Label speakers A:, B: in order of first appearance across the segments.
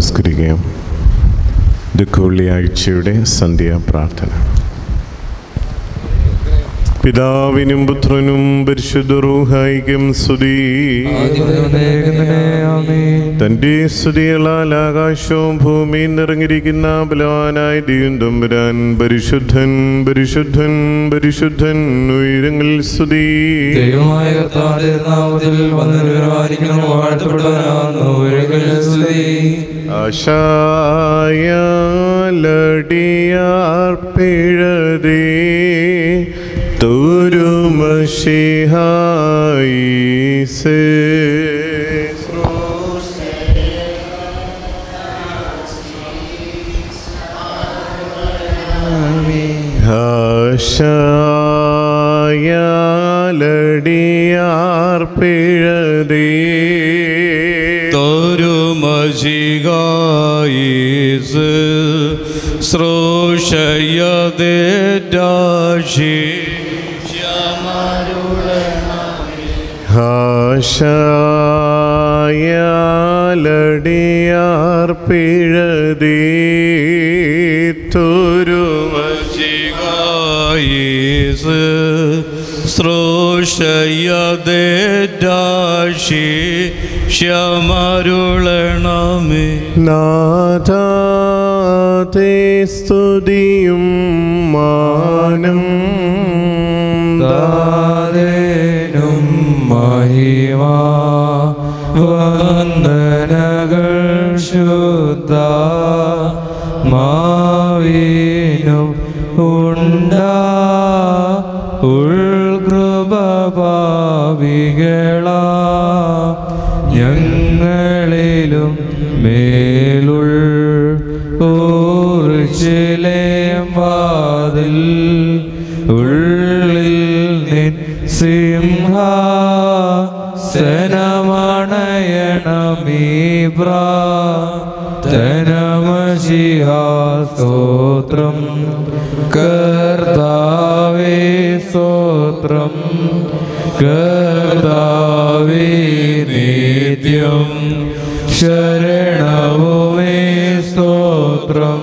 A: നമസ്കരിക്കാം ദുഃഖവെള്ളിയാഴ്ചയുടെ സന്ധ്യാ പ്രാർത്ഥന പിതാവിനും പുത്രനും പരിശുദ്ധ റൂഹായിക്കും സ്തുതി തന്റെ സ്തുതികളാൽ ആകാശവും ഭൂമിയും നിറഞ്ഞിരിക്കുന്ന ബലവാനായ ദൈവം തമ്പുരാൻ പരിശുദ്ധൻ പരിശുദ്ധൻ പരിശുദ്ധൻ ഉയരങ്ങളിൽ സ്തുതി
B: ദൈവമായ കർത്താവിന്റെ നാമത്തിൽ വന്ന് പരിപാലിക്കണം വാഴ്ത്തപ്പെടുവാനാകുന്നു ഒരിക്കൽ സ്തുതി
A: ആശായാലടിയാർ പിഴതേ തുരുമഷിഹായിസേ ആശായാലടിയാർ പിഴതേ
B: തോരുമജികായിസ് ശ്രോഷയദേഷി
A: ആശായാലടിയാർ പിഴതേ തുരുമ
B: മജികായിസ് ശ്രോഷയദേഷി ശ്യമരുളണമേ
A: നാഥാതേ സ്തുതിയും മാനം
B: ദാരേനും മഹിമ വന്ദനകൾ ശുദ്ധ മാവീനും ഉണ്ടാ ഉൾകൃപ പാവികള ഞങ്ങളിലും മേലുൾ ഊർച്ചിലേം വാതിൽ ഉള്ളിൽ നിൻ സിംഹ സനമണയണമീബ്രാ സ്തോത്രം കർത്താവേ സ്തോത്രം കർത്താവേ നിത്യം ശരണവുമേ സ്തോത്രം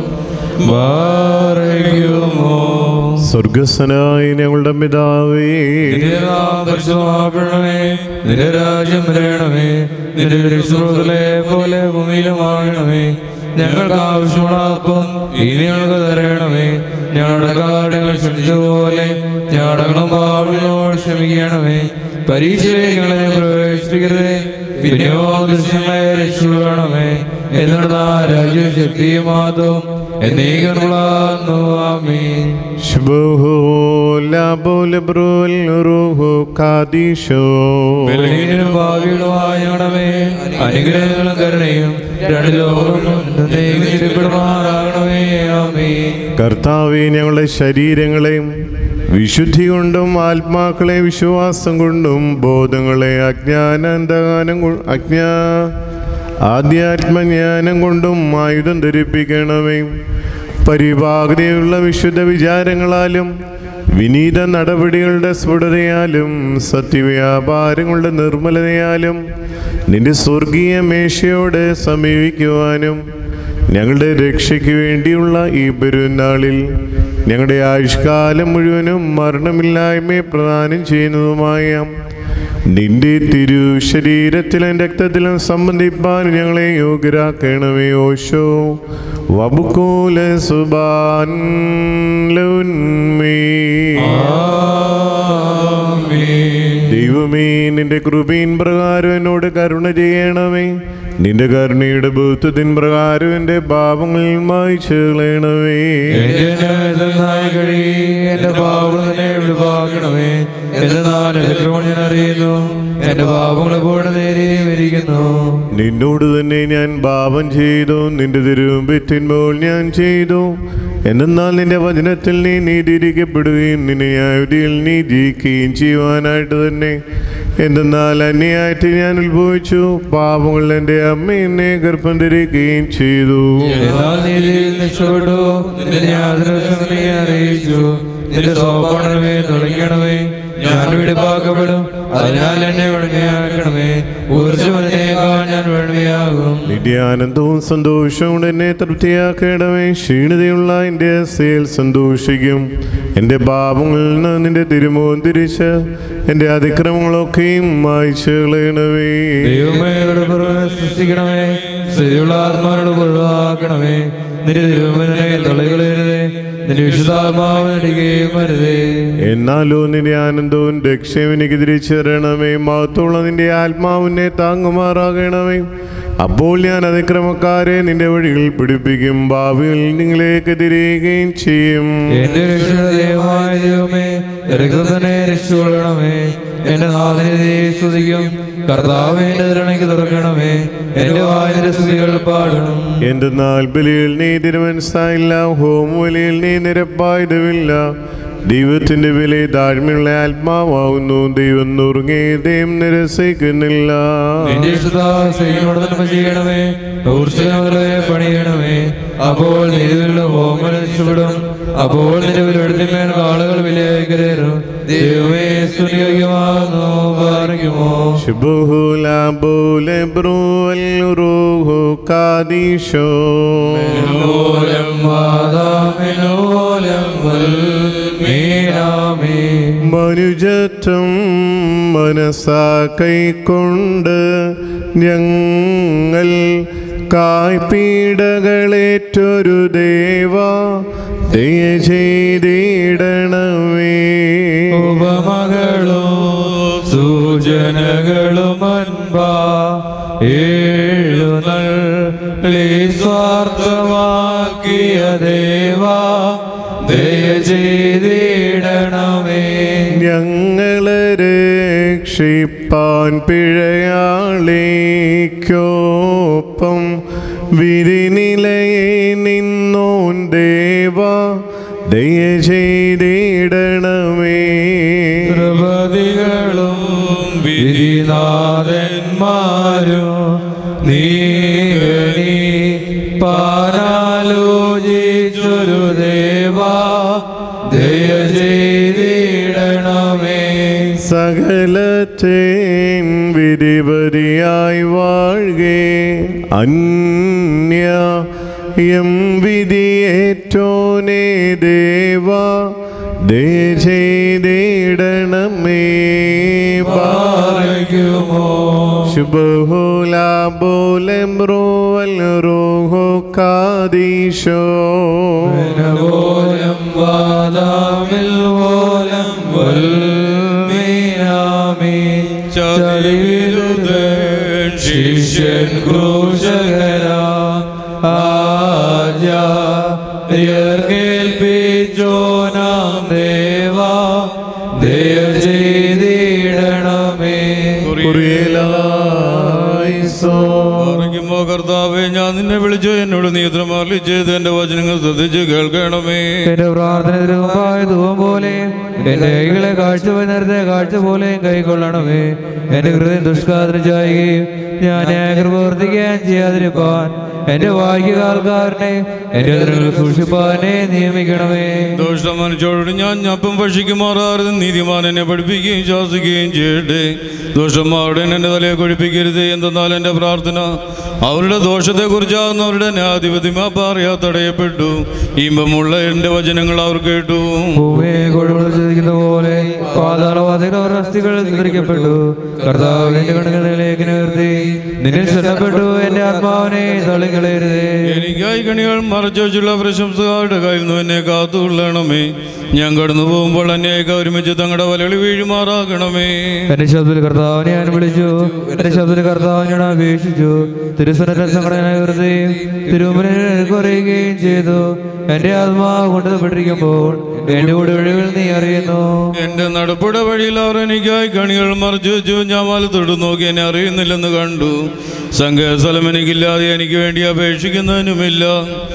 B: വാരയുമോ
A: സ്വർഗസ്വനായ ഞങ്ങളുടെ പിതാവേ
B: നിന്റെ നാമം പരിശുദ്ധമാക്കണമേ നിന്റെ രാജ്യം വരണമേ നിന്റെ വിശ്വത്തിലെ പോലെ ഭൂമിയിലുമാകണമേ ഞങ്ങൾക്ക് ആവശ്യമുള്ള അപ്പം ഇനി ഞങ്ങൾക്ക് തരണമേ ഞങ്ങളുടെ കാർഡുകൾ ക്ഷണിച്ചതുപോലെ ഞങ്ങളുടെ പാവങ്ങളോട് ക്ഷമിക്കണമേ പരീക്ഷയിലേക്ക് ഞങ്ങളെ പ്രവേശിക്കരുതേ പിന്നെയോ ദൃശ്യങ്ങളെ രക്ഷിക്കണമേ എന്നുള്ള രാജ്യവും ശക്തിയും മാതവും എന്നീകരണമുള്ള ആമീൻ
A: ശുഭോ ലാബോലബ്രോൽ റൂഹു കാദീശോ
B: ബലഹീനനും ഭാവികളുമായ ഞങ്ങളുടെ അനുഗ്രഹങ്ങളും കരുണയും രണ്ട് ലോകങ്ങളും എന്നേക്കുമാറാകണമേ ആമേ
A: കർത്താവെ ഞങ്ങളുടെ ശരീരങ്ങളെയും വിശുദ്ധി കൊണ്ടും ആത്മാക്കളെ വിശ്വാസം കൊണ്ടും ബോധങ്ങളെ അജ്ഞാനാന്തകാനം കൊ- അജ്ഞാ ആധ്യാത്മജ്ഞാനം കൊണ്ടും ആയുധം ധരിപ്പിക്കണമേ പരിപാകതയുള്ള വിശുദ്ധ വിചാരങ്ങളാലും വിനീത നടപടികളുടെ സ്ഫുടതയാലും സത്യവ്യാപാരങ്ങളുടെ നിർമ്മലതയാലും നിന്റെ സ്വർഗീയ മേശയോട് സമീപിക്കുവാനും ഞങ്ങളുടെ രക്ഷയ്ക്ക് വേണ്ടിയുള്ള ഈ പെരുന്നാളിൽ ഞങ്ങളുടെ ആയുഷ്കാലം മുഴുവനും മരണമില്ലായ്മയെ പ്രദാനം ചെയ്യുന്നതുമായ നിന്റെ തിരു ശരീരത്തിലും രക്തത്തിലും സംബന്ധിപ്പാൻ ഞങ്ങളെ യോഗ്യരാക്കണമേ ഓശോ വബുക്കൂല സുബാൻ ലുന്മീ. ദൈവമേ നിന്റെ കൃപീൻ പ്രകാരം എന്നോട് കരുണ ചെയ്യണമേ നിന്റെ കരുണയുടെ ബോധത്തിൻ പ്രകാരം എൻ്റെ പാപങ്ങളിൽ മായ്ച്ചു കളയണമേ
B: എന്റെ നായി കഴി എന്റെ പാപങ്ങളെ വിഭാഗണമേ എന്നാൽ ഞാൻ അറിയുന്നു എന്റെ പാപങ്ങൾ എപ്പോഴും നേരെ വരിക്കുന്നു
A: നിന്നോട് തന്നെ ഞാൻ പാപം ചെയ്തു നിന്റെ തിരുമ്പിറ്റുമ്പോൾ ഞാൻ ചെയ്തു എന്നാൽ നിന്റെ വചനത്തിൽ നീ നീതിരിക്കപ്പെടുകയും നിന്നെ ന്യായവിധിയിൽ നീ ജയിക്കുകയും ചെയ്യുവാനായിട്ട് തന്നെ എന്തെന്നാൽ അന്യായിട്ട് ഞാൻ ഉത്ഭവിച്ചു പാപങ്ങൾ എൻ്റെ അമ്മ എന്നെ ഗർഭം ധരിക്കുകയും ചെയ്തു
B: എന്നാൽ നീതിയിൽ രക്ഷപ്പെട്ടു നിന്റെ യാതൊരു അറിയിച്ചു നിന്റെ സോപാനമേ തുടങ്ങണമേ ഞാൻ വെടിപ്പാക്കപ്പെടും അതിനാൽ എന്നെ വെണ്മയാക്കണമേ ഊർജ്ജമതിനേക്കാൾ ഞാൻ വെണ്മയാകും
A: നിന്റെ ആനന്ദവും സന്തോഷവും എന്നെ തൃപ്തിയാക്കണമേ ക്ഷീണതയുള്ള എൻ്റെ അസ്ഥയിൽ സന്തോഷിക്കും എൻ്റെ പാപങ്ങളിൽ നിന്ന് നിന്റെ തിരുമുഖം തിരിച്ച് എൻ്റെ അതിക്രമങ്ങളൊക്കെയും മായ്ച്ചു കളയണമേ
B: ദൈവമേ ഇവിടെ പുറമെ സൃഷ്ടിക്കണമേ സ്ഥിതിയുള്ള ആത്മാരോട് ഒഴിവാക്കണമേ നിന്റെ തിരുവനെ തള്ളികളരുതേ നിന്റെ വിശുദ്ധാത്മാവ് നടിക്കുകയും വരുതേ
A: എന്നാലോ നിന്റെ ആനന്ദവും രക്ഷയും എനിക്ക് തിരിച്ചു തരണമേ മഹത്തുള്ള നിന്റെ ആത്മാവിനെ താങ്ങുമാറാകണമേ അപ്പോൾ ഞാൻ അതിക്രമക്കാരെ നിന്റെ വഴികൾ പിടിപ്പിക്കും ഭാവിയിൽ നിങ്ങളേക്ക് തിരികുകയും ചെയ്യും
B: എന്റെ രക്ഷണദേവമായ ദൈവമേ രക്തത്തിനെ രക്ഷിക്കൊള്ളണമേ എന്റെ നാഥനെ സ്തുതിക്കും കർത്താവ് എന്റെ തിരണയ്ക്ക് തുറക്കണമേ എന്റെ വായന സ്തുതികൾ പാടണം
A: എന്തെന്നാൽ ബലിയിൽ നീ തിരുമനസ്സായില്ല ഹോമബലിയിൽ നീ നിരപ്പായതുമില്ല ദൈവത്തിന്റെ വില താഴ്മയുള്ള ആത്മാവാകുന്നു ദൈവം നുറുങ്ങിയതേയും നിരസിക്കുന്നില്ല
B: നിന്റെ ഇഷ്ടതാസയോട് നന്മ ചെയ്യണമേ ഊർജ്ജങ്ങളെ പണിയണമേ അപ്പോൾ നിലവിലുള്ള ഹോമം രക്ഷപ്പെടും അപ്പോൾ നിലവിലെടുത്തിന്മേൽ ആളുകൾ വിലയേക്കരും ദൈവമേ സുനിയോഗ്യമാകുന്നു പാറിക്കുമോ
A: ശുഭുലാബോലെ ബ്രൂവൽ റൂഹു കാദീശോ
B: ഓലം മാതാമിനോലം മീനാമേ
A: മനുജത്വം മനസ്സാ കൈക്കൊണ്ട് ഞങ്ങൾ കായ്പീടകളേറ്റൊരു ദേവ ദയ ചെയ്തിടണമേ
B: ഉപമകളും സൂചനകളും അൻപാ ഏഴുനള്ളി സ്വാർത്ഥമാക്കിയ ദേവാ ദയ ചെയ്തിടണമേ
A: ഞങ്ങളെ രക്ഷിപ്പാൻ പിഴയാളിക്കൊപ്പം വിരിനിലയെ നിന്നോൻ ദേവ ദയ ചെയ്തിടണമേ
B: കൃപതികളും വിധിനാഥന്മാരും നീകണി പാരാലോചിച്ചൊരു ദേവാ ദയ ചെയ്തിടണമേ
A: സകലത്തേൻ വിധിപതിയായി വാഴ്കെ അന്യ എം വിധിയേറ്റോനേ ദേവ ദയ ചെയ്തിടണമേ
B: പാറയ്ക്കുമോ
A: ശുഭഹോലാബോലെംബ്രോവൽ റോഹോ കാദീശോ
B: ഓലം വാദാമിൽ ഓലം വൽമീനാമി ചരിവിരുതൻ ശിഷ്യൻ ക്രൂശകരാ ആര്യേൽപ്പിച്ചോനാം ദേവാ ദയ ചെയ്തിടണമേ
A: കുറിയലായിസോ
C: പറയുമ്പോ കർത്താവെ ഞാൻ നിന്നെ വിളിച്ചു എന്നോട് നീ ഇത്ര മാറി ചെയ്ത് എന്റെ വചനങ്ങൾ ശ്രദ്ധിച്ച് കേൾക്കണമേ
B: എന്റെ പ്രാർത്ഥന ധ്രുവമായ ധൂപം പോലെ എന്റെ കൈകളെ കാഴ്ച നേരത്തെ കാഴ്ച പോലെയും കൈക്കൊള്ളണമേ എന്റെ ഹൃദയം ദുഷ്കാതിന് ചായുകയും ഞാൻ പ്രവർത്തിക്കുകയും ചെയ്യാതിരിപ്പാൻ എന്റെ വായികാൽക്കാരനെ എന്റെ അതിരുകൾ സൂക്ഷിപ്പാനെ നിയമിക്കണമേ
C: ദോഷം മനുഷ്യരോട് ഞാൻ ഞപ്പം ഭക്ഷിക്കുമാറാറും നീതിമാൻ എന്നെ പഠിപ്പിക്കുകയും ശാസിക്കുകയും ചെയ്യട്ടെ ദോഷന്മാരുടെ എന്നെ തലയെ കൊഴിപ്പിക്കരുത് എന്തെന്നാൽ എൻ്റെ പ്രാർത്ഥന അവരുടെ ദോഷത്തെക്കുറിച്ചാകുന്ന അവരുടെ ന്യായാധിപതിമാ പറയാ തടയപ്പെട്ടു ഇമ്പമുള്ള എൻ്റെ വചനങ്ങൾ അവർ കേട്ടു
B: ഭൂമിയെ കൊഴുകൊഴു ചിന്തിക്കുന്ന പോലെ പാതാളവാദികൾ അവർ അസ്ഥികൾ ചിത്രിക്കപ്പെട്ടു കർത്താവിന്റെ കണ്ണുകളിലേക്ക് നിർത്തി നിന്നിൽ ശ്രദ്ധപ്പെട്ടു എന്റെ ആത്മാവിനെ തള്ളിക്കളയരുതേ
C: എനിക്കായി കണികൾ മറച്ചു വെച്ചുള്ള പ്രശംസകാരുടെ കയ്യിൽ നിന്ന് എന്നെ കാത്തുകൊള്ളണമേ ഞാൻ കടന്നു പോകുമ്പോൾ എന്നെയൊക്കെ ഒരുമിച്ച് തങ്ങളുടെ വലകളി വീഴുമാറാകണമേ
B: എന്റെ ശബ്ദത്തിൽ കർത്താവിനെ ഞാൻ വിളിച്ചു എന്റെ ശബ്ദത്തിൽ കർത്താവിനെ ഞാൻ അപേക്ഷിച്ചു തിരുസനത്തെ സംഘടന ഉയർത്തുകയും തിരുമുനെ കുറയുകയും ചെയ്തു എന്റെ ആത്മാവ് കൊണ്ടുവപ്പെട്ടിരിക്കുമ്പോൾ എന്റെ കൂടെ ഒഴിവിൽ നീ അറിയുന്നു
C: എന്റെ നടപ്പുട വഴിയിൽ അവർ എനിക്കായി കണികൾ മറച്ചു വെച്ചു ഞാൻ വലത്തോട്ട് നോക്കി എന്നെ അറിയുന്നില്ലെന്ന് കണ്ടു സംഘസ്ഥലം എനിക്കില്ലാതെ എനിക്ക് വേണ്ടി അപേക്ഷിക്കുന്നതിനുമില്ല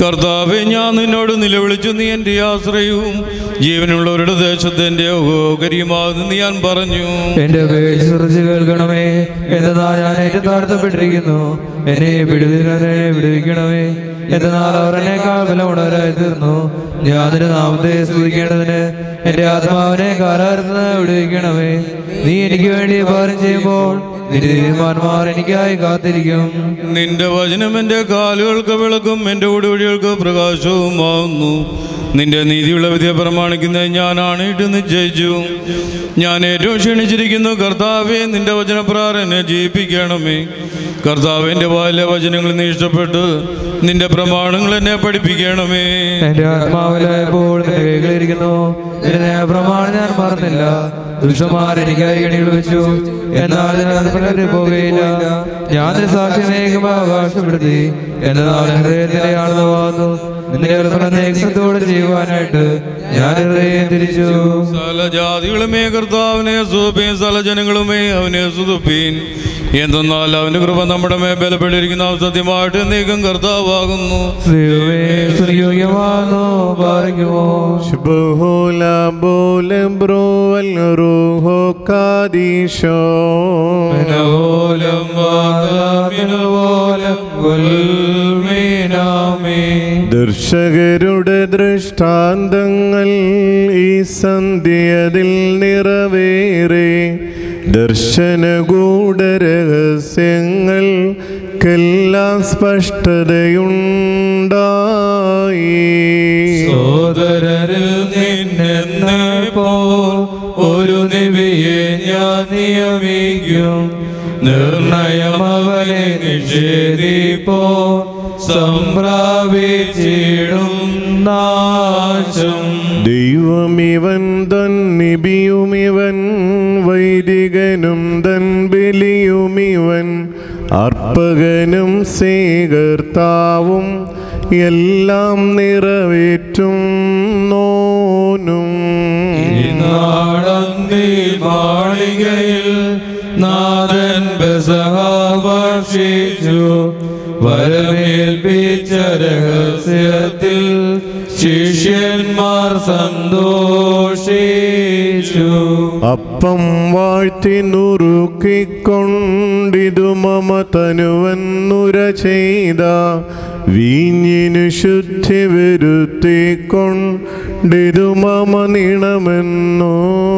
C: കർത്താവെ ഞാൻ നിന്നോട് നിലവിളിച്ചു നീ എൻ്റെ ആശ്രയവും ജീവനുള്ളവരുടെ ദേശത്തെ എൻ്റെ ഓഹരിയുമാകുന്നു ഞാൻ പറഞ്ഞു
B: എന്റെ അപേക്ഷ ശ്രദ്ധിച്ച് കേൾക്കണമേ എന്തെന്നാൽ ഞാൻ ഏറ്റവും താഴ്ത്തപ്പെട്ടിരിക്കുന്നു എന്നെ വിടുവിക്കണമേ വിടുവിക്കണമേ എന്തെന്നാൽ അവർ എന്നേക്കാൾ ബലമുള്ളവരായി തീർന്നു ഞാൻ നിന്റെ നാമത്തെ സ്തുതിക്കേണ്ടതിന് എന്റെ ആത്മാവിനെ കാലാരത്തിന് വിടുവിക്കണമേ നീ എനിക്ക് വേണ്ടി ഭാരം ചെയ്യുമ്പോൾ നിന്റെ തീരുമാനമാർ എനിക്കായി കാത്തിരിക്കും
C: നിന്റെ വചനം എൻ്റെ കാലുകൾക്ക് വിളക്കും എൻ്റെ ഉടുവഴികൾക്ക് പ്രകാശവുമാകുന്നു നിന്റെ നീതിയുള്ള വിദ്യ പ്രമാണിക്കുന്നത് ഞാനാണ് ഇട്ട് നിശ്ചയിച്ചു ഞാൻ ഏറ്റവും ക്ഷണിച്ചിരിക്കുന്നു കർത്താവെ നിന്റെ വചനപ്രാരം എന്നെ ജയിപ്പിക്കണമേ കർത്താവ് എൻ്റെ വായിലെ വചനങ്ങൾ നീ ഇഷ്ടപ്പെട്ട് നിന്റെ പ്രമാണങ്ങൾ എന്നെ പഠിപ്പിക്കണമേ
B: എന്റെ ആത്മാവിലായപ്പോൾ നിന്റെ കൈകളിരിക്കുന്നു നിന്റെ പ്രമാണം ഞാൻ മറന്നില്ല ദുഷ്ടന്മാർ എനിക്കായി കണികൾ വെച്ചു എന്നാൽ ഞാൻ പോകുകയില്ല ഞാൻ നിന്റെ സാക്ഷ്യമേകം അവകാശപ്പെടുത്തി എന്നാൽ ഹൃദയത്തിലെ ആണെന്ന് വാങ്ങുന്നു നിന്റെ കൽപ്പന നേക്ഷത്തോടെ ചെയ്യുവാനായിട്ട് ഞാൻ ഹൃദയം തിരിച്ചു
C: സകല ജാതികളുമേ കർത്താവിനെ സുതുപ്പീൻ സകല ജനങ്ങളുമേ അവനെ സുതുപ്പീൻ എന്തെന്നാൽ അവന്റെ കൃപ നമ്മുടെ മേ ബലപ്പെട്ടിരിക്കുന്ന അവൻ സത്യമായിട്ട് നീക്കം കർത്താവാകുന്നു
B: ദൈവമേ സുയോഗ്യമാകുന്നു പാറിക്കുമോ
A: ശുഭഹോല ബോലം ബ്രോവൽ റൂഹോ കാദീശോ
B: മിനവോലം വാദാമിനവോലം ഗുൽമീനാമേ
A: ദർശകരുടെ ദൃഷ്ടാന്തങ്ങൾ ഈ സന്ധ്യതിൽ നിറവേറെ ദർശനഗൂഢരഹസ്യങ്ങൾക്കെല്ലാം സ്പഷ്ടതയുണ്ടായി
B: സോദരരിൽ നിന്നെന്നപ്പോ ഒരു നിവിയെ ഞാൻ നിയമിക്കും നിർണയം അവനെ നിഷേധിപ്പോ സംപ്രാപിച്ചിടും നാശം
A: ദൈവമിവൻ തൻ നിബിയുമിവൻ വൈദികനും തൻ ബലിയുമിവൻ അർപ്പകനും സ്വീകർത്താവും എല്ലാം നിറവേറ്റും നോനും
B: നാടന്തി മാളികയിൽ നാഥൻ ബസഹ ഭക്ഷിച്ചു വരമേൽപ്പിച്ച രഹസ്യത്തിൽ ശിഷ്യന്മാർ സന്തോഷിച്ചു
A: അപ്പം വാഴ്ത്തി നുറുക്കിക്കൊണ്ടിതു മമ തനുവന്നുര ചെയ്ത വീഞ്ഞിനു ശുദ്ധി വരുത്തിക്കൊണ്ടിതു മമ നിണമെന്നോ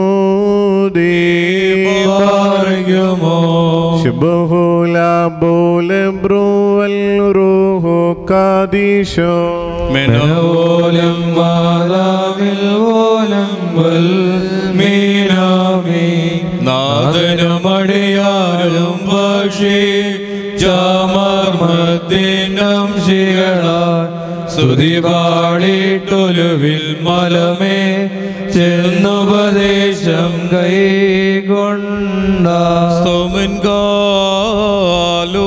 B: പറയുമോ
A: ശുഭഹോല ബോലെ ബ്രോവൽ റോഹോ കാദീശോ
B: ഓലം വാദാമിൽ ഓലം മീനാമി നാദനും അടിയാരും പക്ഷി ചാമർമ്മത്തിനം ശികളാൽ സ്തുതി പാടിട്ടൊലുവിൽ മലമേ ചെന്നുപദേശം കൈകൊണ്ട
C: സ്തോമൻ കാലോ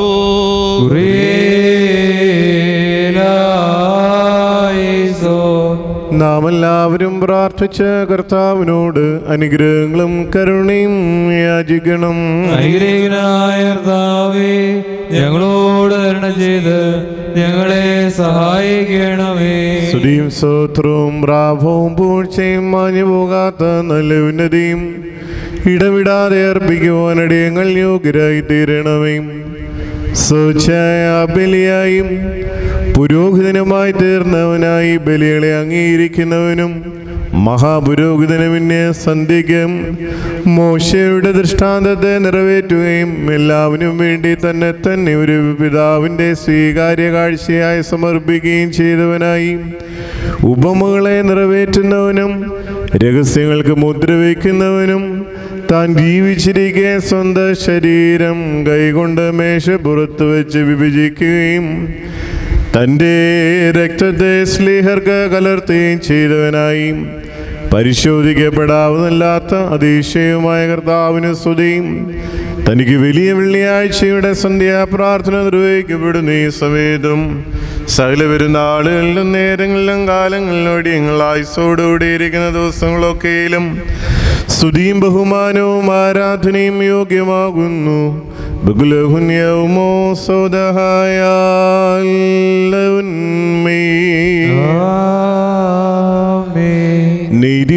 B: കുറിയേലായിസോ
A: നാം എല്ലാവരും പ്രാർത്ഥിച്ച കർത്താവിനോട് അനുഗ്രഹങ്ങളും കരുണയും യാചിക്കണം
B: അനുഗ്രഹീനായ കർത്താവേ ഞങ്ങളോട് കരുണ ചെയ്ത് ഞങ്ങളെ സഹായിക്കണമേ
A: സ്തുതിയും സ്തോത്രവും പ്രാഭവും പൂഴ്ചയും മാഞ്ഞു പോകാത്ത നല്ല ഉന്നതിയും ഇടവിടാതെ അർപ്പിക്കുവാനടിയങ്ങൾ യോഗ്യരായി തീരണമേ സ്വച്ഛായ ബലിയായും പുരോഹിതനുമായി തീർന്നവനായി ബലികളെ അംഗീകരിക്കുന്നവനും മഹാപുരോഹിതനും പിന്നെ സന്ധിക്കും മോശയുടെ ദൃഷ്ടാന്തത്തെ നിറവേറ്റുകയും എല്ലാവരും വേണ്ടി തന്നെ തന്നെ ഒരു പിതാവിൻ്റെ സ്വീകാര്യ കാഴ്ചയായി സമർപ്പിക്കുകയും ചെയ്തവനായി ഉപമകളെ നിറവേറ്റുന്നവനും രഹസ്യങ്ങൾക്ക് മുദ്ര വയ്ക്കുന്നവനും താൻ ജീവിച്ചിരിക്കെ സ്വന്തം ശരീരം കൈകൊണ്ട് മേശപ്പുറത്ത് വെച്ച് വിഭജിക്കുകയും തൻ്റെ രക്തത്തെ സ്ലീഹർക്ക് കലർത്തുകയും ചെയ്തവനായി പരിശോധിക്കപ്പെടാവുന്നല്ലാത്ത അതിശയമായ കർത്താവിന് സ്തുതിയും തനിക്ക് വലിയ വെള്ളിയാഴ്ചയുടെ സന്ധ്യാപ്രാർത്ഥന നിർവഹിക്കപ്പെടുന്ന ഈ സമയത്തും സകല വരുന്ന ആളുകളിലും നേരങ്ങളിലും കാലങ്ങളിലും അടിയങ്ങൾ ആയുസോടുകൂടി ഇരിക്കുന്ന ദിവസങ്ങളൊക്കെയിലും സ്തുതിയും ബഹുമാനവും ആരാധനയും യോഗ്യമാകുന്നു ബഹുലഹുന്യവുമോ സ്വതഹായ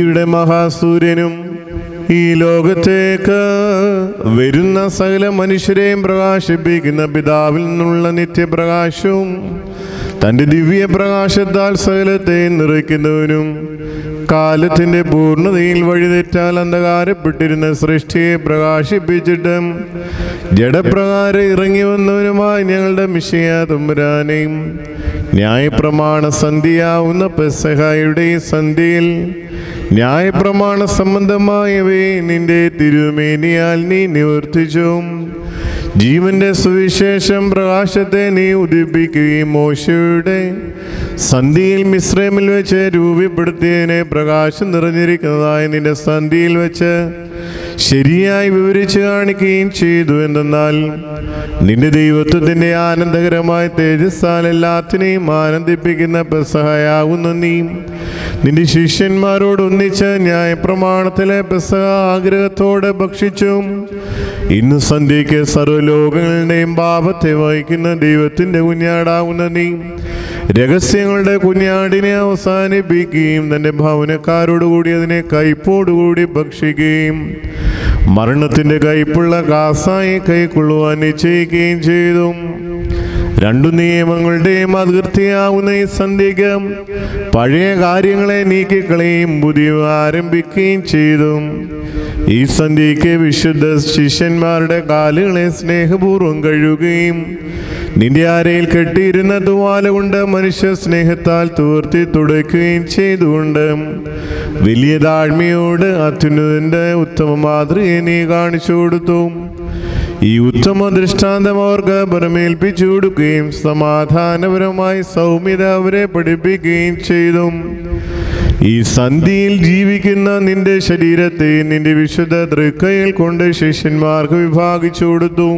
A: നീതിയുടെ മഹാസൂര്യനും ഈ ലോകത്തേക്ക് വരുന്ന സകല മനുഷ്യരെയും പ്രകാശിപ്പിക്കുന്ന പിതാവിൽ നിന്നുള്ള നിത്യപ്രകാശവും തൻ്റെ ദിവ്യ പ്രകാശത്താൽ സകലത്തെ നിറയ്ക്കുന്നവനും കാലത്തിൻ്റെ പൂർണ്ണതയിൽ വഴിതെറ്റാൽ അന്ധകാരപ്പെട്ടിരുന്ന സൃഷ്ടിയെ പ്രകാശിപ്പിച്ചിട്ട് ജഡപ്രകാരം ഇറങ്ങി വന്നവനുമായി ഞങ്ങളുടെ മിഷയ തുമ്പുരാനെയും ന്യായപ്രമാണ സന്ധിയാവുന്ന പെസഹയുടെ ഈ സന്ധിയിൽ ന്യായപ്രമാണ സംബന്ധമായവയെ നിന്റെ തിരുമേനിയാൽ നീ നിവർത്തിച്ചു ജീവന്റെ സുവിശേഷം പ്രകാശത്തെ നീ ഉദിപ്പിക്കുകയും മോശയുടെ സന്ധിയിൽ മിശ്രമിൽ വെച്ച് രൂപപ്പെടുത്തിയതിനെ പ്രകാശം നിറഞ്ഞിരിക്കുന്നതായി നിന്റെ സന്ധിയിൽ വെച്ച് ശരിയായി വിവരിച്ചു കാണിക്കുകയും ചെയ്തു എന്തെന്നാൽ നിന്റെ ദൈവത്വത്തിൻ്റെ ആനന്ദകരമായ തേജസ്സാൽ എല്ലാത്തിനെയും ആനന്ദിപ്പിക്കുന്ന പെസഹയാകുന്നു നീ നിന്റെ ശിഷ്യന്മാരോട് ഒന്നിച്ച് ന്യായപ്രമാണത്തിലെ പെസഹ ആഗ്രഹത്തോടെ ഭക്ഷിച്ചു ഇന്ന് സന്ധ്യയ്ക്ക് സർവ്വലോകങ്ങളുടെയും പാപത്തെ വഹിക്കുന്ന ദൈവത്തിൻ്റെ കുഞ്ഞാടാകുന്ന നീ രഹസ്യങ്ങളുടെ കുഞ്ഞാടിനെ അവസാനിപ്പിക്കുകയും തൻ്റെ ഭവനക്കാരോടുകൂടി അതിനെ കയ്പോടുകൂടി ഭക്ഷിക്കുകയും മരണത്തിൻ്റെ കയ്പുള്ള കാസായി കൈക്കൊള്ളുവാൻ നിശ്ചയിക്കുകയും ചെയ്തു രണ്ടു നിയമങ്ങളുടെയും അതിർത്തിയാവുന്ന ഈ സന്ധ്യയ്ക്ക് പഴയ കാര്യങ്ങളെ നീക്കിക്കളയും പുതിയ ആരംഭിക്കുകയും ചെയ്തു ഈ സന്ധ്യയ്ക്ക് വിശുദ്ധ ശിഷ്യന്മാരുടെ കാലുകളെ സ്നേഹപൂർവ്വം കഴുകുകയും നിന്റെ അരയിൽ കെട്ടിയിരുന്ന തുവാല കൊണ്ട് മനുഷ്യ സ്നേഹത്താൽ തുവർത്തി തുടയ്ക്കുകയും ചെയ്തുകൊണ്ട് വലിയ താഴ്മയോട് അത്യുന്നതിൻ്റെ ഉത്തമ മാതൃകയെ നീ കാണിച്ചു കൊടുത്തു ഈ ഉത്തമ ദൃഷ്ടാന്തം അവർക്ക് പരമേൽപ്പിച്ചു കൊടുക്കുകയും സമാധാനപരമായി സൗമ്യത അവരെ പഠിപ്പിക്കുകയും ചെയ്തു ഈ സന്ധിയിൽ ജീവിക്കുന്ന നിന്റെ ശരീരത്തെ നിന്റെ വിശുദ്ധ തൃക്കയിൽ കൊണ്ട് ശിഷ്യന്മാർക്ക് വിഭാഗിച്ചു കൊടുത്തു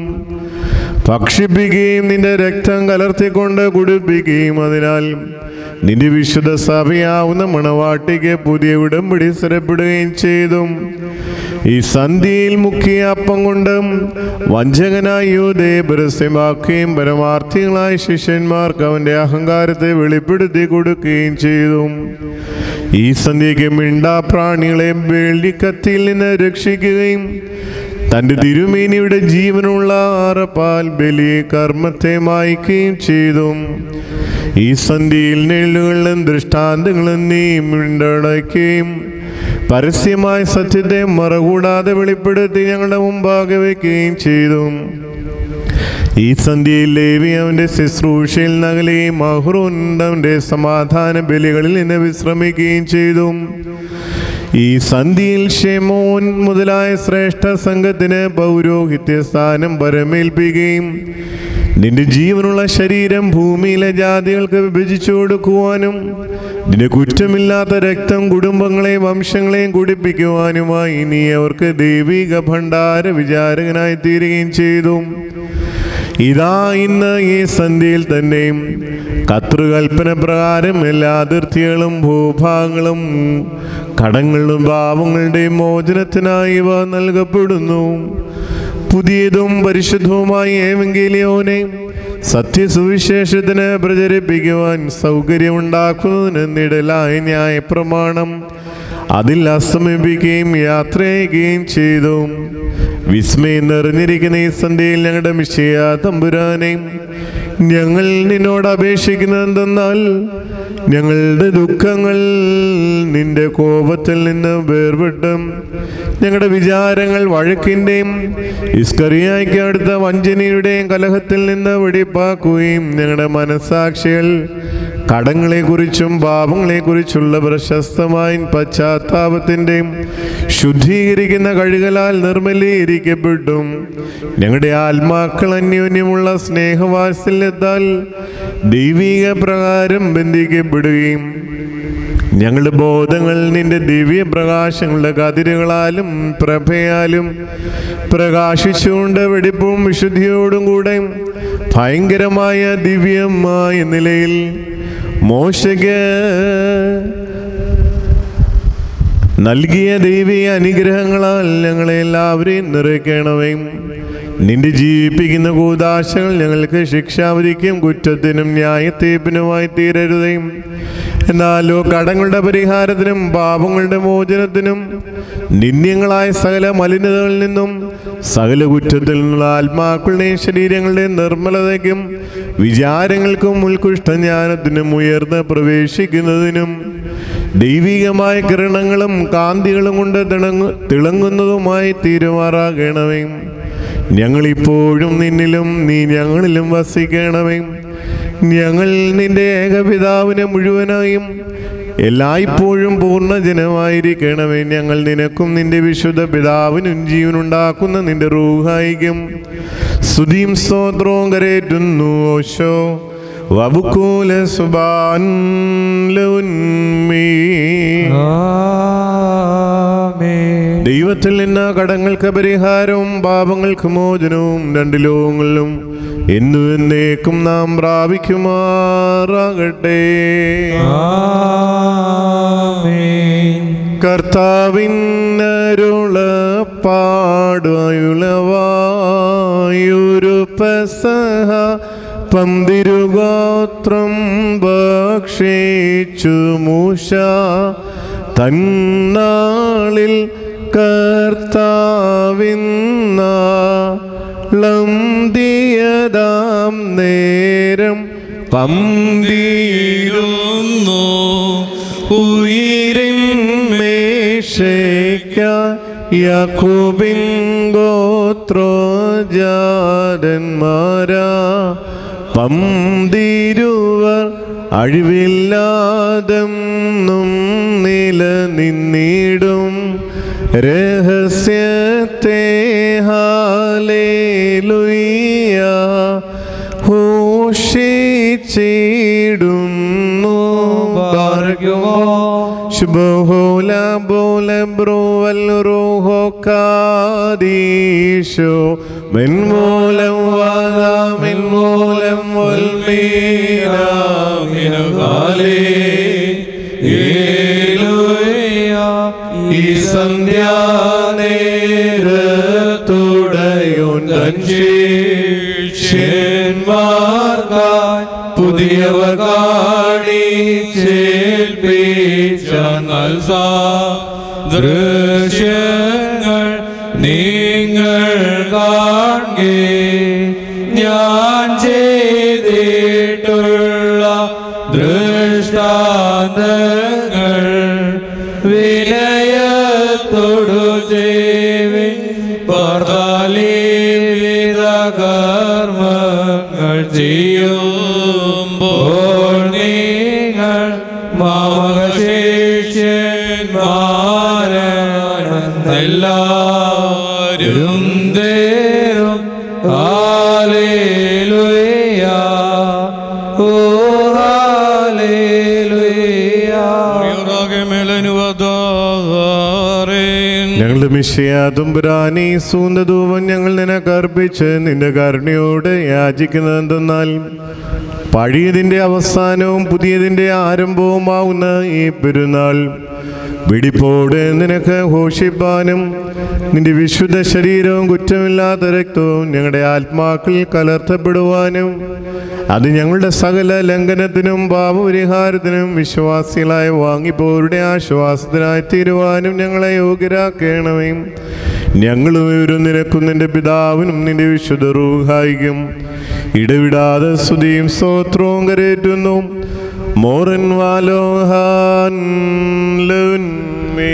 A: ഭക്ഷിപ്പിക്കുകയും നിന്റെ രക്തം കലർത്തിക്കൊണ്ട് കുടിപ്പിക്കുകയും അതിനാൽ നിന്റെ വിശുദ്ധ സഭയാവുന്ന മണവാട്ടിക്ക് പുതിയ ഉടമ്പടി സ്ഥിരപ്പെടുകയും ചെയ്തു ഈ സന്ധിയിൽ മുഖ്യ അപ്പം കൊണ്ടും വഞ്ചകനായ യോധയെ പരസ്യമാക്കുകയും പരമാർത്ഥികളായ ശിഷ്യന്മാർക്ക് അവൻ്റെ അഹങ്കാരത്തെ വെളിപ്പെടുത്തി കൊടുക്കുകയും ചെയ്തു ഈ സന്ധ്യയ്ക്ക് മിണ്ടാപ്രാണികളെയും വെള്ളിക്കത്തിയിൽ നിന്ന് രക്ഷിക്കുകയും തൻ്റെ തിരുമേനിയുടെ ജീവനുള്ള ആറപ്പാൽ ബലി കർമ്മത്തെ മായ്ക്കുകയും ചെയ്തു ഈ സന്ധിയിൽ നെല്ലുകളിലും ദൃഷ്ടാന്തങ്ങളും നീ മിണ്ടടയ്ക്കുകയും പരസ്യമായ സത്യത്തെ മറകൂടാതെ വെളിപ്പെടുത്തി ഞങ്ങളുടെ മുമ്പാകെ വയ്ക്കുകയും ചെയ്തു ഈ സന്ധ്യയിൽ ലേവി അവൻ്റെ ശുശ്രൂഷയിൽ നകലുകയും മഹ്റൂൻ അവൻ്റെ സമാധാന ബലികളിൽ നിന്ന് വിശ്രമിക്കുകയും ചെയ്തു ഈ സന്ധിയിൽ ഷെമോൻ മുതലായ ശ്രേഷ്ഠ സംഘത്തിന് പൗരോഹിത്യ സ്ഥാനം പരമേൽപ്പിക്കുകയും നിന്റെ ജീവനുള്ള ശരീരം ഭൂമിയിലെ ജാതികൾക്ക് വിഭജിച്ചു കൊടുക്കുവാനും നിന്റെ കുറ്റമില്ലാത്ത രക്തം കുടുംബങ്ങളെയും വംശങ്ങളെയും കുടിപ്പിക്കുവാനുമായി നീ അവർക്ക് ദൈവിക ഭണ്ഡാര വിചാരകനായി തീരുകയും ചെയ്തു ഇതാ ഇന്ന് ഈ സന്ധ്യയിൽ തന്നെയും കതൃകൽപ്പന പ്രകാരം എല്ലാ അതിർത്തികളും ഭൂഭാഗങ്ങളും കടങ്ങളും പാവങ്ങളുടെയും മോചനത്തിനായി ഇവ നൽകപ്പെടുന്നു പുതിയതും പരിശുദ്ധവുമായ ഏവെങ്കിലിയോനെ സത്യസുവിശേഷത്തിന് പ്രചരിപ്പിക്കുവാൻ സൗകര്യമുണ്ടാക്കുന്നതിന് നിടലായ ന്യായപ്രമാണം അതിൽ അസ്തമിപ്പിക്കുകയും യാത്രയക്കുകയും ചെയ്തു വിസ്മയം നിറഞ്ഞിരിക്കുന്ന ഈ സന്ധ്യയിൽ ഞങ്ങളുടെ മിഷയ തമ്പുരാനെ ഞങ്ങൾ നിന്നോട് അപേക്ഷിക്കുന്നത് എന്തെന്നാൽ ഞങ്ങളുടെ ദുഃഖങ്ങൾ നിന്റെ കോപത്തിൽ നിന്ന് വേർപെട്ടും ഞങ്ങളുടെ വിചാരങ്ങൾ വഴക്കിൻ്റെയും ഇസ്കറിയായ്ക്ക് അടുത്ത വഞ്ചനയുടെയും കലഹത്തിൽ നിന്ന് വെടിപ്പാക്കുകയും ഞങ്ങളുടെ മനസാക്ഷികൾ കടങ്ങളെക്കുറിച്ചും പാപങ്ങളെക്കുറിച്ചുള്ള പ്രശസ്തമായ പശ്ചാത്താപത്തിൻ്റെയും ശുദ്ധീകരിക്കുന്ന കഴുകലാൽ നിർമ്മലീകരിക്കപ്പെട്ടും ഞങ്ങളുടെ ആത്മാക്കൾ അന്യോന്യമുള്ള സ്നേഹവാത്സല്യത്താൽ ദൈവിക പ്രകാരം ബന്ധിക്കപ്പെടുകയും ഞങ്ങളുടെ ബോധങ്ങൾ നിന്റെ ദിവ്യ പ്രകാശങ്ങളുടെ കതിരുകളാലും പ്രഭയാലും പ്രകാശിച്ചുകൊണ്ട് വെടിപ്പും വിശുദ്ധിയോടും കൂടെ ഭയങ്കരമായ ദിവ്യമായ നിലയിൽ മോശയ്ക്ക് നൽകിയ ദൈവീയ അനുഗ്രഹങ്ങളാൽ ഞങ്ങളെ എല്ലാവരെയും നിറയ്ക്കണമേ നിന്റെ ജീവിപ്പിക്കുന്ന കൂതാശകൾ ഞങ്ങൾക്ക് ശിക്ഷാവധിക്കും കുറ്റത്തിനും ന്യായത്തീർപ്പിനുമായി തീരരുതേയും എന്നാലോ കടങ്ങളുടെ പരിഹാരത്തിനും പാപങ്ങളുടെ മോചനത്തിനും നിന്ദ്യങ്ങളായ സകല മലിനതകളിൽ നിന്നും സകല കുറ്റത്തിൽ നിന്നുള്ള ആത്മാക്കളുടെയും ശരീരങ്ങളുടെയും നിർമ്മലതയ്ക്കും വിചാരങ്ങൾക്കും ഉത്കൃഷ്ടജ്ഞാനത്തിനും ഉയർന്ന് പ്രവേശിക്കുന്നതിനും ദൈവികമായ കിരണങ്ങളും കാന്തികളും കൊണ്ട് തിളങ്ങു തിളങ്ങുന്നതുമായി തീരുമാറാകണമേ ഞങ്ങളിപ്പോഴും നിന്നിലും നീ ഞങ്ങളിലും വസിക്കണമേ ഞങ്ങൾ നിന്റെ ഏകപിതാവിനെ മുഴുവനായും എല്ലായ്പ്പോഴും പൂർണ്ണജനമായിരിക്കണമേ ഞങ്ങൾ നിനക്കും നിന്റെ വിശുദ്ധ പിതാവിനും ജീവനുണ്ടാക്കുന്ന നിന്റെ റൂഹായിക്കും സ്തുതിയും സ്തോത്രവും കരേറ്റുന്നു ഓശോ വബുക്കൂല സുബാൻ
B: ആമേൻ
A: ദൈവത്തിൽ നിന്ന് കടങ്ങൾക്ക് പരിഹാരവും പാപങ്ങൾക്ക് മോചനവും രണ്ട് ലോകങ്ങളിലും എന്നു എന്നേക്കും നാം പ്രാപിക്കുമാറാകട്ടെ
B: ആമേൻ
A: കർത്താവിന്നരുളപ്പാടുയുളവായൊരു പെസഹ പന്തിരുഗോത്രം ഭക്ഷിച്ചു മൂശ തന്നാളിൽ കർത്താവിന്നളംതിയതാം നേരം പന്തിയിലും ഉയിരിൻ മേശയ്ക്ക യാക്കോബിൻ ഗോത്രോജാതന്മാരാ പന്തിരുവർ അഴിവില്ലാതെന്നും നിലനിന്നിടും രഹസ്യത്തെ ഹാലേലുയ്യ ഘോഷിച്ചിടുന്നു
B: ഭാഗ്യമോ
A: ശുഭഹോല ബോല ബ്രോവൽ റോഹോ കാദീശോ മെൻമൂലം വാദാ മെൻമൂലം വൽമീനാമിനുകാലേ ഈ സന്ധ്യാനേരത്തുടയോൻ തൻ ശിഷ്യന്മാർക്കായി പുതിയവ കാണിച്ചേൽപ്പിച്ച നൽസാ
B: ദൃശ്യങ്ങൾ നിങ്ങൾ കാണേ ഞാൻ ചെയ്തിട്ടുള്ള ദൃഷ്ടാന്തങ്ങൾ വിനയത്തോടു ചെയ്വിൻ പർത്താലീവിധ കർമ്മങ്ങൾ ചെയ്യുമ്പോൾ നിങ്ങൾ മാമകശേഷ്യന്മാരെല്ലാവരും തേരും ഹാലേലുയ ഓ ഹാലേലുയ
A: ഞങ്ങളുടെ മിഷയാതുംപുരാനി സൂന്തധൂപം ഞങ്ങൾ നിനക്ക് അർപ്പിച്ച് നിന്റെ കരുണയോട് യാചിക്കുന്നതെന്തെന്നാൽ പഴയതിൻ്റെ അവസാനവും പുതിയതിൻ്റെ ആരംഭവുമാവുന്ന ഈ പെരുന്നാൾ വെടിപ്പോട് നിനക്ക് ഘോഷിപ്പാനും നിന്റെ വിശുദ്ധ ശരീരവും കുറ്റമില്ലാത്ത രക്തവും ഞങ്ങളുടെ ആത്മാക്കളിൽ കലർത്തപ്പെടുവാനും അത് ഞങ്ങളുടെ സകല ലംഘനത്തിനും പാപപരിഹാരത്തിനും വിശ്വാസികളായ വാങ്ങിപ്പോരുടെ ആശ്വാസത്തിനായി തീരുവാനും ഞങ്ങളെ യോഗ്യരാക്കണമേ ഞങ്ങളും ഇവരും നിനക്കും നിന്റെ പിതാവിനും നിന്റെ വിശുദ്ധ റൂഹായിക്കും ഇടവിടാതെ സ്തുതിയും സ്തോത്രവും കരേറ്റുന്നു മോറൻ വാലോഹാൻ ലുൻമേ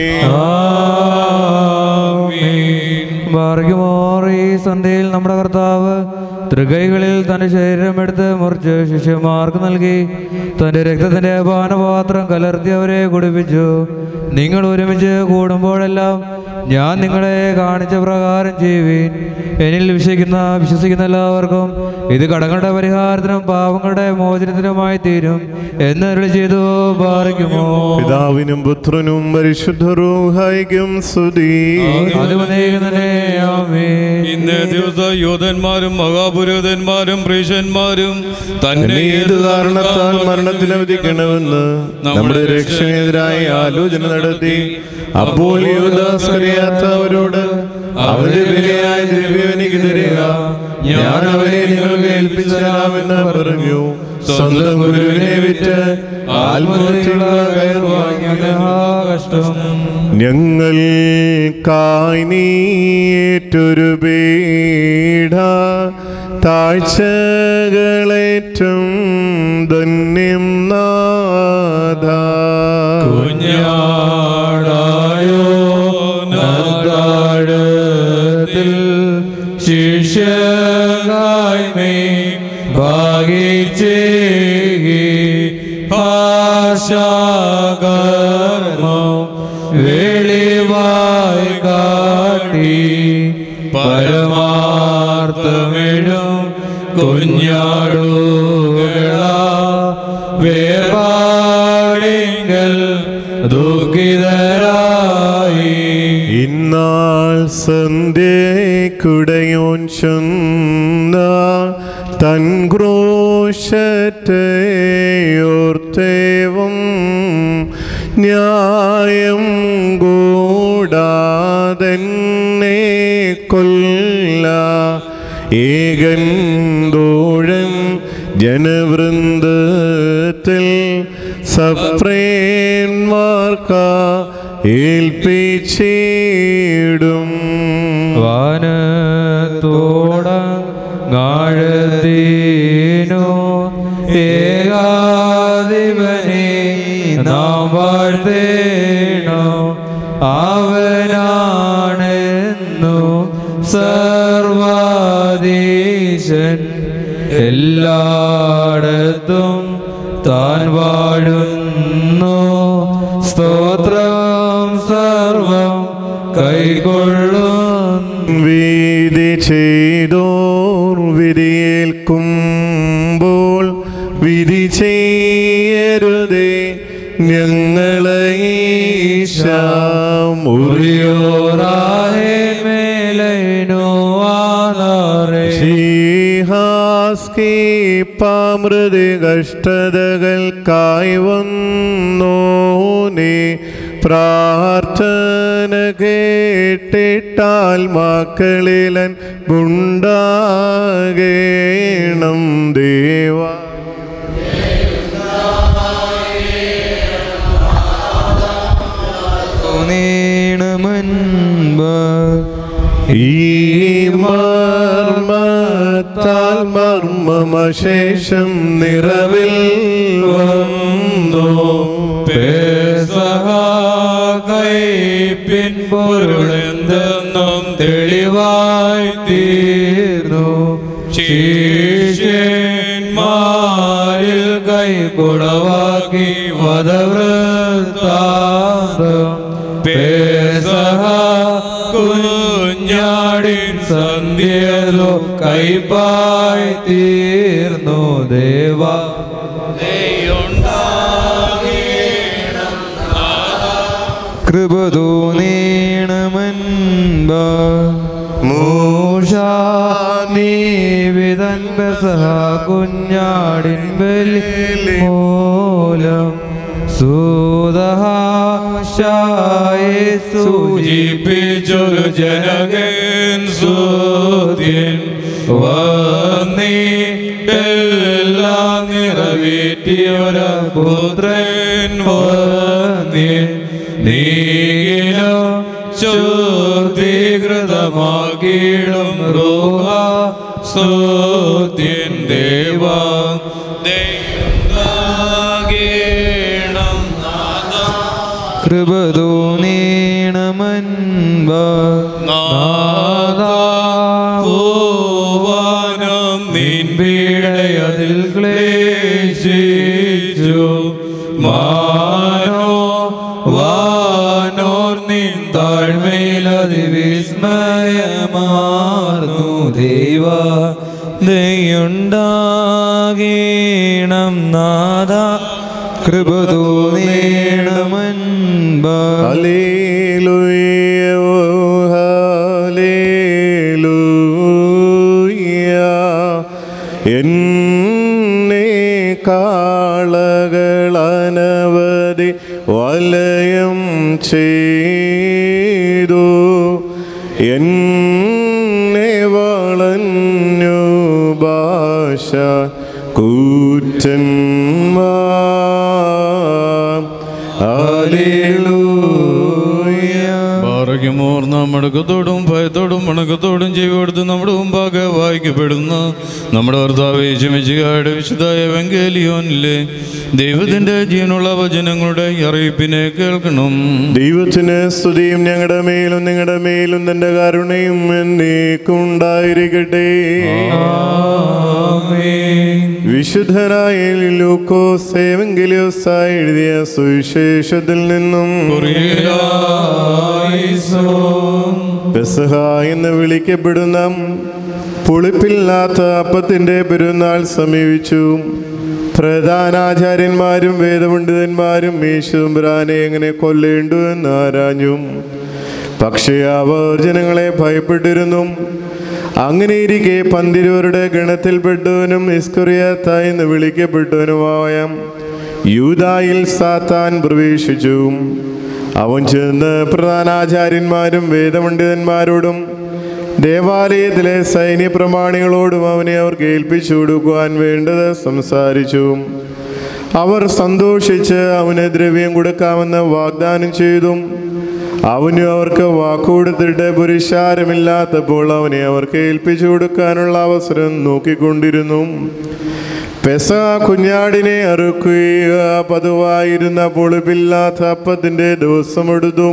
B: ഭാഗ്യമോർ ഈ സന്ധ്യയിൽ നമ്മുടെ കർത്താവ് തൃകൈകളിൽ തന്റെ ശരീരം എടുത്ത് മുറിച്ച് ശിഷ്യന്മാർക്ക് നൽകി തന്റെ രക്തത്തിന്റെ പാനപാത്രം കലർത്തി അവരെ കുടിപ്പിച്ചു നിങ്ങൾ ഒരുമിച്ച് കൂടുമ്പോഴെല്ലാം ഞാൻ നിങ്ങളെ കാണിച്ച പ്രകാരം ചെയ്യുവീൻ എന്നിൽ വിശ്വസിക്കുന്ന വിശ്വസിക്കുന്ന എല്ലാവർക്കും ഇത് കടങ്ങളുടെ പരിഹാരത്തിനും പാപങ്ങളുടെ മോചനത്തിനുമായി തീരും എന്ന് അരുളി ചെയ്തു പാറിക്കുമോ
A: പിതാവിനും പുത്രനും പരിശുദ്ധ റൂഹായിക്കും സ്തുതി
B: അത് തന്നെ ആമേൻ
C: ഇന്നേ ദിവസം യൂതന്മാരും മഹാപുരോഹിതന്മാരും പ്രീശന്മാരും തന്നെ
A: എന്നെ ഏത് കാരണത്താൽ മരണത്തിന് വിധിക്കണമെന്ന് നമ്മുടെ രക്ഷണെതിരായി ആലോചന നടത്തി അപ്പോൾ യൂദാസ്കറിയാത്തവരോട് അവന്റെ വിലയായ ദ്രവ്യം എനിക്ക് തരിക ഞാൻ അവനെ നിങ്ങൾക്ക് ഏൽപ്പിച്ചു തരാമെന്ന് പറഞ്ഞു
B: സ്വന്തം ഗുരുവിനെ വിറ്റ് ആത്മഹത്യയുള്ള കയർ വാങ്ങിയ കഷ്ടം
A: ഞങ്ങൾക്കായി നീറ്റൊരു പീഠ താഴ്ചകളേറ്റം ധന്യം നാഥ
B: കുഞ്ഞാടായോ നഗാഴത്തിൽ ശിഷ്യകായ്മേ ഭാഗിച്ചേ ഭാഷാകർമ്മം വെളിവായി കാട്ടി പരമാർത്ഥമിഴും കുഞ്ഞാടുകളാ വേർപാടിങ്കൽ ദുഃഖിതരായി
A: ഇന്നാൾ സന്ധ്യക്കുടയോൻ ചൊന്ന തൻ ക്രോശത്തെയോർത്തേവും ന്യായം കൂടാതെന്നെ കൊല്ല ഏകൻ തോഴൻ ജനവൃന്ദത്തിൽ സപ്രേന്മാർക്ക ഏൽപ്പിച്ചിടും
B: വാനത്തോട ഗാഴതീനോ ഏകാധിപനെ നാം വാഴ്ത്തേണോ അവനാണെന്നു സർവാധീശൻ എല്ലായിടത്തും താൻ വാഴുന്നു സ്തോത്രം സർവം കൈകൊള്ളുന്നു
A: വീതി ചെയ്തോർ വിധിയേൽക്കുമ്പോൾ വിധി ചെയ്യരുതേ ഞങ്ങളെ ഈശാമുറിയോറായ
B: ഉറിയോറാഹേ മേലൈനോ ആധാരേ
A: ശ്രീഹാസ്കി പാമൃതി കഷ്ടതകൾക്കായി വന്നോനെ പ്രാർത്ഥന കേട്ടിട്ടാൽ മക്കളിലൻ ഉണ്ടാകേണം ദേവ
B: നീണമൻപ്
A: ഈ മർമ്മത്താൽ മർമ്മമശേഷം നിറവിൽ വന്നോ
B: പേസഹാകൈ പിൻപൊരുളെന്തെന്നും തെളിവായി തീർന്നു ശിഷ്യന്മാരിൽ കൈ കുടവാക്കി വധവൃത്താന്തം പേസഹ കുഞ്ഞാടിൻ സന്ധ്യതോ കൈപ്പായി തീർന്നു ദേവാ കൃപ തോന്നീണമൻപ മൂഷാനീവിതൻ ബസഹ കുഞ്ഞാടിൻ ബലി മൂലം സൂതഹാശായെ സൂചിപ്പിച്ചൊരു ജനകൻ സൂര്യൻ വന്നീട്ടെല്ലാം നിറവേറ്റിയൊര പുത്രൻ വന്നീൻ നീലോ ശുദ്ധീകൃതമാക്കിയിടും റോഹ സ്തുത്യൻ ദേവ കൃപ തോന്നീണമൻപ നാദാവാനം നിൻ പീഡയതിൽ ക്ലേശിച്ചു മാനോ വാനോർ നിൻ താഴ്മയിലതി വിസ്മയമാർന്നു ദൈവ ദയുണ്ടാകീണം നാദ കൃപ തോന്നീണമൻപ
A: ഹല്ലേലൂയ ഓ ഹല്ലേലൂയ എന്നെ കാളകളനവധി വലയം ചെയ്തു എന്നെ വളഞ്ഞു ഭാഷ കൂറ്റ
C: പാറയ്ക്കുമോർ നാം മടക്കത്തോടും ഭയത്തോടും മണക്കത്തോടും ചെയ്വെടുത്ത് നമ്മുടെ മുമ്പാകെ വായിക്കപ്പെടുന്ന നമ്മുടെ ഭർത്താവ് യേശുമിശിഹായുടെ വിശുദ്ധായ വെങ്കേലിയോനിലെ ദൈവത്തിൻ്റെ ജീവനുള്ള വചനങ്ങളുടെ അറിയിപ്പിനെ കേൾക്കണം
A: ദൈവത്തിന് സ്തുതിയും ഞങ്ങളുടെ മേലും നിങ്ങളുടെ മേലും തന്റെ കരുണയും എന്നേക്കും ഉണ്ടായിരിക്കട്ടെ വിശുദ്ധനായ ലൂക്കോസ് ഏവെങ്കിലിയോസായി എഴുതിയ സുവിശേഷത്തിൽ നിന്നും പെസഹ എന്ന് വിളിക്കപ്പെടുന്ന പുളിപ്പില്ലാത്ത അപ്പത്തിന്റെ പെരുന്നാൾ സമീപിച്ചു പ്രധാനാചാര്യന്മാരും വേദപണ്ഡിതന്മാരും യേശുമ്പുരാനെ എങ്ങനെ കൊല്ലേണ്ടു എന്ന് ആരാഞ്ഞു പക്ഷേ അവർ ജനങ്ങളെ ഭയപ്പെട്ടിരുന്നു അങ്ങനെ ഇരിക്കെ പന്തിരുവരുടെ ഗണത്തിൽപ്പെട്ടവനും ഇസ്കുറിയത്തായി എന്ന് വിളിക്കപ്പെട്ടവനുമായ യൂതായിൽ സാത്താൻ പ്രവേശിച്ചു അവൻ ചെന്ന് പ്രധാനാചാര്യന്മാരും വേദപണ്ഡിതന്മാരോടും ദേവാലയത്തിലെ സൈന്യ പ്രമാണികളോടും അവനെ അവർക്ക് ഏൽപ്പിച്ചു കൊടുക്കുവാൻ വേണ്ടത് സംസാരിച്ചു അവർ സന്തോഷിച്ച് അവന് ദ്രവ്യം കൊടുക്കാമെന്ന് വാഗ്ദാനം ചെയ്തു അവനും അവർക്ക് വാക്കുകൊടുത്തിട്ട് പുരുഷാരമില്ലാത്തപ്പോൾ അവനെ അവർക്ക് ഏൽപ്പിച്ചു കൊടുക്കാനുള്ള അവസരം നോക്കിക്കൊണ്ടിരുന്നു പെസ കുഞ്ഞാടിനെ അറുക്കുക പതിവായിരുന്ന പൊളിപ്പില്ലാത്ത അപ്പത്തിൻ്റെ ദിവസമെടുത്തു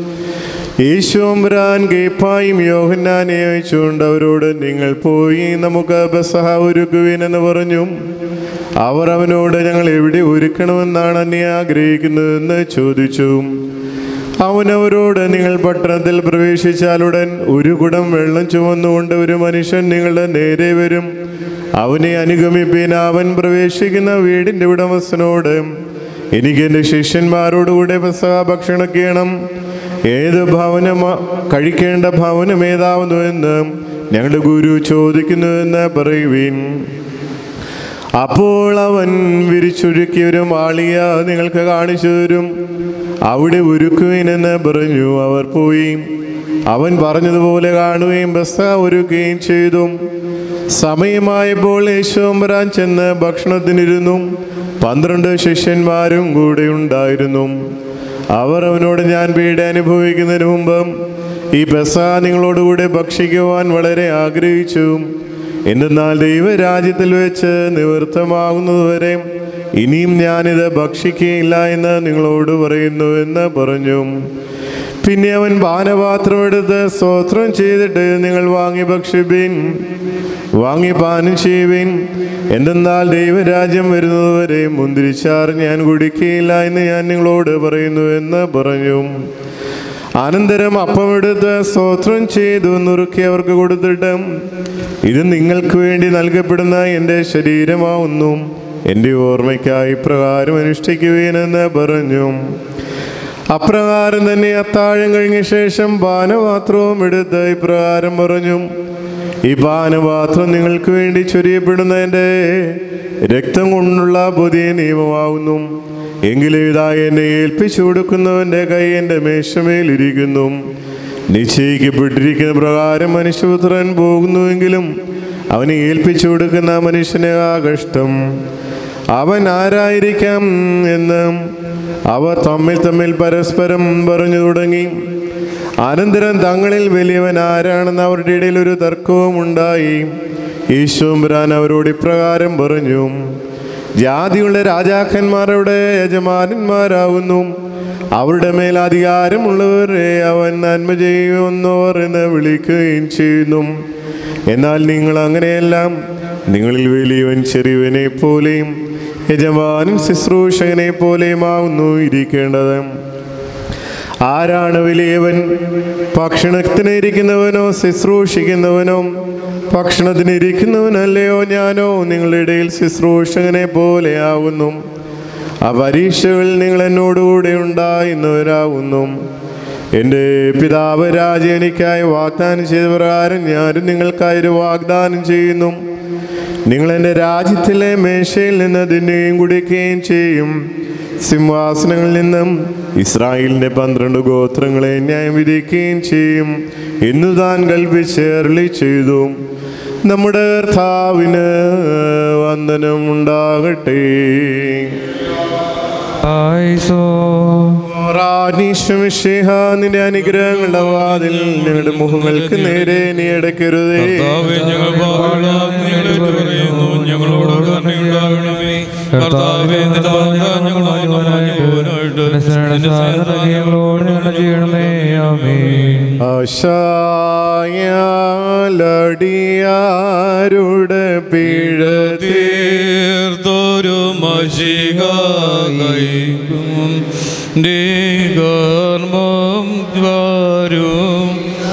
A: ഈശോംബ്രാൻ ഗേപ്പായും യോഹന്നാനെ അയച്ചുകൊണ്ട് അവരോട് നിങ്ങൾ പോയി നമുക്ക് ബസഹ ഒരുക്കുവിനെന്ന് പറഞ്ഞു അവർ അവനോട് ഞങ്ങൾ എവിടെ ഒരുക്കണമെന്നാണ് നീ ആഗ്രഹിക്കുന്നതെന്ന് ചോദിച്ചു അവൻ അവരോട് നിങ്ങൾ പട്ടണത്തിൽ പ്രവേശിച്ചാലുടൻ ഒരു കുടം വെള്ളം ചുമന്നുകൊണ്ട് ഒരു മനുഷ്യൻ നിങ്ങളുടെ നേരെ വരും അവനെ അനുഗമിപ്പീൻ അവൻ പ്രവേശിക്കുന്ന വീടിൻ്റെ ഉടമസ്ഥനോട് എനിക്ക് എൻ്റെ ശിഷ്യന്മാരോടുകൂടെ പെസഹ ഭക്ഷണം ചെയ്യണം ഏത് ഭവനം കഴിക്കേണ്ട ഭവനം ഏതാവുന്നു എന്ന് ഞങ്ങളുടെ ഗുരു ചോദിക്കുന്നുവെന്ന് പറയുവീൻ അപ്പോൾ അവൻ വിരിച്ചൊരുക്കിയ ഒരു മാളിക നിങ്ങൾക്ക് കാണിച്ചു തരും അവിടെ ഒരുക്കുവിനെന്ന് പറഞ്ഞു അവർ പോയി അവൻ പറഞ്ഞതുപോലെ കാണുകയും ബസ്സ ഒരുക്കുകയും ചെയ്തു സമയമായപ്പോൾ യേശോമ്പരാൻ ചെന്ന് ഭക്ഷണത്തിനിരുന്നു പന്ത്രണ്ട് ശിഷ്യന്മാരും കൂടെ ഉണ്ടായിരുന്നു അവർ അവനോട് ഞാൻ പീഡ അനുഭവിക്കുന്നതിന് മുമ്പ് ഈ പെസ നിങ്ങളോടുകൂടെ ഭക്ഷിക്കുവാൻ വളരെ ആഗ്രഹിച്ചു എന്നാൽ ദൈവരാജ്യത്തിൽ വെച്ച് നിവൃത്തമാകുന്നതുവരെ ഇനിയും ഞാനിത് ഭക്ഷിക്കുകയില്ല എന്ന് നിങ്ങളോട് പറയുന്നു എന്ന് പറഞ്ഞു പിന്നെ അവൻ പാനപാത്രം എടുത്ത് സ്തോത്രം ചെയ്തിട്ട് നിങ്ങൾ വാങ്ങി ഭക്ഷിപ്പീൻ വാങ്ങി പാനം ചെയ്യുവിൻ എന്തെന്നാൽ ദൈവരാജ്യം വരുന്നതുവരെ മുന്തിരിച്ചാർ ഞാൻ കുടിക്കുകയില്ല എന്ന് ഞാൻ നിങ്ങളോട് പറയുന്നു എന്ന് പറഞ്ഞു അനന്തരം അപ്പമെടുത്ത് സ്തോത്രം ചെയ്തു നുറുക്കി അവർക്ക് കൊടുത്തിട്ട് ഇത് നിങ്ങൾക്ക് വേണ്ടി നൽകപ്പെടുന്ന എൻ്റെ ശരീരമാവുന്നു എൻ്റെ ഓർമ്മയ്ക്കായി പ്രകാരം അനുഷ്ഠിക്കുവേനെന്ന് പറഞ്ഞു അപ്രകാരം തന്നെ അത്താഴം കഴിഞ്ഞ ശേഷം പാനപാത്രവും എടുത്ത് ഇപ്രകാരം പറഞ്ഞു ഈ പാനപാത്രം നിങ്ങൾക്ക് വേണ്ടി ചൊരിയപ്പെടുന്ന എൻ്റെ രക്തം കൊണ്ടുള്ള പുതിയ നിയമമാകുന്നു എങ്കിലും ഇതാ എന്നെ ഏൽപ്പിച്ചു കൊടുക്കുന്നവൻ്റെ കൈ എൻ്റെ മേശമേലിരിക്കുന്നു നിശ്ചയിക്കപ്പെട്ടിരിക്കുന്ന പ്രകാരം മനുഷ്യപുത്രൻ പോകുന്നുവെങ്കിലും അവനെ ഏൽപ്പിച്ചു കൊടുക്കുന്ന മനുഷ്യനെ ആ കഷ്ടം അവൻ ആരായിരിക്കാം എന്ന് അവർ തമ്മിൽ തമ്മിൽ പരസ്പരം പറഞ്ഞു തുടങ്ങി അനന്തരം തങ്ങളിൽ വലിയവൻ ആരാണെന്ന് അവരുടെ ഇടയിൽ ഒരു തർക്കവും ഉണ്ടായി ഈശോമ്പുരാൻ അവരോട് ഇപ്രകാരം പറഞ്ഞു ജാതിയുള്ള രാജാക്കന്മാരുടെ യജമാനന്മാരാകുന്നു അവരുടെ മേൽ അധികാരമുള്ളവരെ അവൻ നന്മ ചെയ്യുന്നവർ എന്ന് വിളിക്കുകയും ചെയ്യുന്നു എന്നാൽ നിങ്ങൾ അങ്ങനെയെല്ലാം നിങ്ങളിൽ വലിയവൻ ചെറിയവനെ പോലെയും യജമാനൻ ശുശ്രൂഷകനെ പോലെയുമാവുന്നു ഇരിക്കേണ്ടത് ആരാണ് വലിയവൻ ഭക്ഷണത്തിന് ഇരിക്കുന്നവനോ ശുശ്രൂഷിക്കുന്നവനോ ഭക്ഷണത്തിന് ഇരിക്കുന്നവനല്ലയോ ഞാനോ നിങ്ങളുടെ ഇടയിൽ ശുശ്രൂഷകനെ പോലെയാവുന്നു ആ പരീക്ഷകൾ നിങ്ങൾ എന്നോടുകൂടെ ഉണ്ടായിരുന്നവരാകുന്നു എൻ്റെ പിതാവ് രാജ എനിക്കായി വാഗ്ദാനം ചെയ്ത പ്രകാരം ഞാനും നിങ്ങൾക്കായി ഒരു വാഗ്ദാനം ചെയ്യുന്നു നിങ്ങൾ എൻ്റെ രാജ്യത്തിലെ മേശയിൽ നിന്ന് തിന്നുകയും കുടിക്കുകയും ചെയ്യും സിംഹാസനങ്ങളിൽ നിന്നും ഇസ്രായേലിൻ്റെ പന്ത്രണ്ട് ഗോത്രങ്ങളെ ന്യായം വിധിക്കുകയും ചെയ്യും എന്നു താൻ കൽപ്പിച്ച് അരുളി ചെയ്തു നമ്മുടെ കർത്താവിന് വന്ദനം ഉണ്ടാകട്ടെ
B: ആയിസോ
A: റാനീശ്വമിഷിഹ നിന്റെ അനുഗ്രഹങ്ങളുടെ വാതിൽ ഞങ്ങളുടെ മുഖങ്ങൾക്ക് നേരെ നീ അടയ്ക്കരുതേ
C: കർത്താവേ ഞങ്ങൾ പാപികളാം നിങ്ങളെ പറയുന്നു ഞങ്ങളോട് കരുണയുണ്ടാകണമേ കർത്താവേ നിന്റെ വാഗ്ദാനം ഞങ്ങൾ മാഞ്ഞുപോകാനായിട്ട് നിന്റെ സ്നേഹത്താൽ
B: ഞങ്ങളോട് കരുണ ചെയ്യണമേ ആമേൻ
A: ആശായാലടിയാരുടെ പിഴ
C: തീർത്തൊരു മഷികായിക്കും കർമ്മം വരും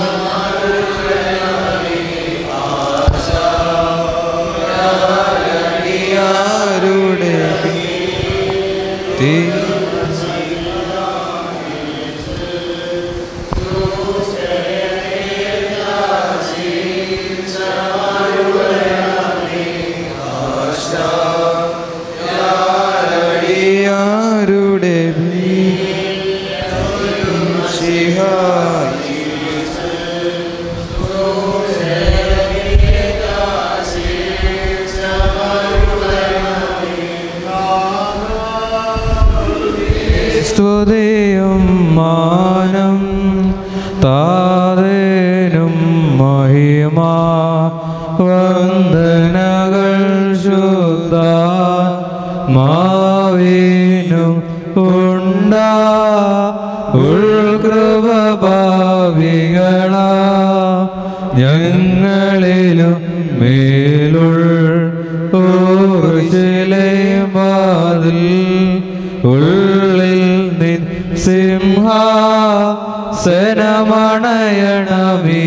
B: ആരുടെ തീ ആരുടെ സ്തുതിയും മാനം താതേനും മഹിമ വന്ദനകൾ ശുദ്ധ മാവിനും ഉണ്ടാ ഉൾകൃപ ഭാവികള ഞങ്ങളിലും മേലുൾ ഊർശിലയും വാതിൽ ഉള്ളിൽ നിൻ സിംഹ സനമണയണമീ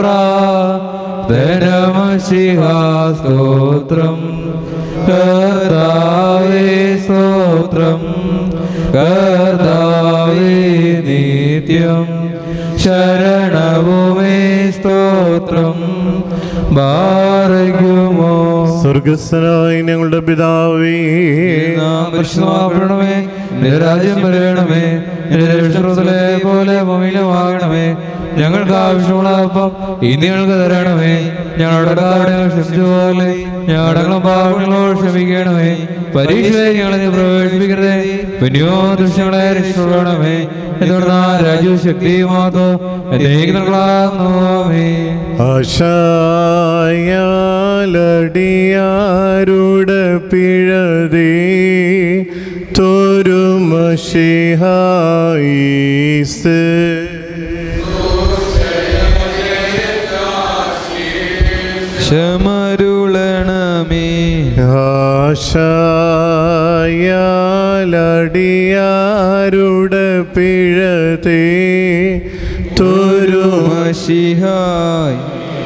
B: പ്രാതനമശിഹാസ്തോത്രം കർത്താവേ സ്തോത്രം കർത്താവേ നിത്യം ശരണവുമേ സ്തോത്രം ഭാരകുമോ
A: സ്വർഗസ്വനായ ഞങ്ങളുടെ പിതാവേ
B: നാം പരിശുദ്ധമാക്കണമേ നിന്റെ രാജ്യം വരണമേ നിന്റെ രക്ഷത്തിലെ പോലെ ഭൂമിയിലുമാകണമേ ഞങ്ങൾക്ക് ആവശ്യമുള്ള അപ്പം ഇനി ഞങ്ങൾക്ക് തരണമേ ഞങ്ങളുടെ കാരണങ്ങൾ ക്ഷമിച്ച പോലെ ഞങ്ങളുടെ പാവങ്ങളോട് ക്ഷമിക്കണമേ പരീക്ഷയെ ഞങ്ങളെ നീ പ്രവേശിപ്പിക്കരുതേ പിന്നെയോ ദൃശ്യങ്ങളെ രക്ഷിക്കണമേ എന്നുള്ള രാജു ശക്തി മാത്രം എന്നേക്കുള്ളാകുന്നു
A: ആശായാലടിയാരുടെ പിഴതേ തോരുമഷിഹായിസ്
B: ശമരുളണമേ
A: ആശായാലടിയാരുടെ പിഴതേ തോരുമ
B: മഷിഹായ്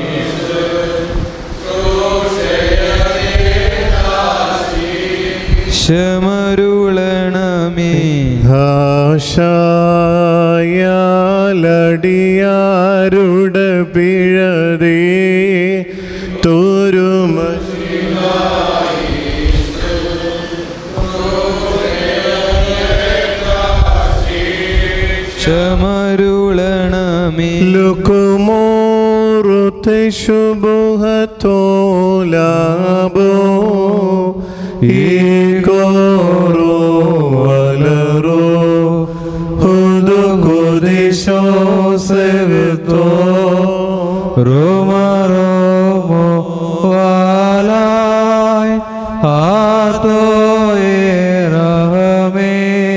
B: ശമരുളണമേ
A: ആശായാലടിയാരുടെ പിഴതേ തോരുമ
B: ശമരുളണമേ
A: ലുക്കുമോറുത്തെ ശുഭത്തോലാബോ ഈകോറോ വലറോ ഹുദുകുദിശോ സെവിത്തോ
B: റോമ റോമോ വാലായ് ആർത്തോയേ റഹമേ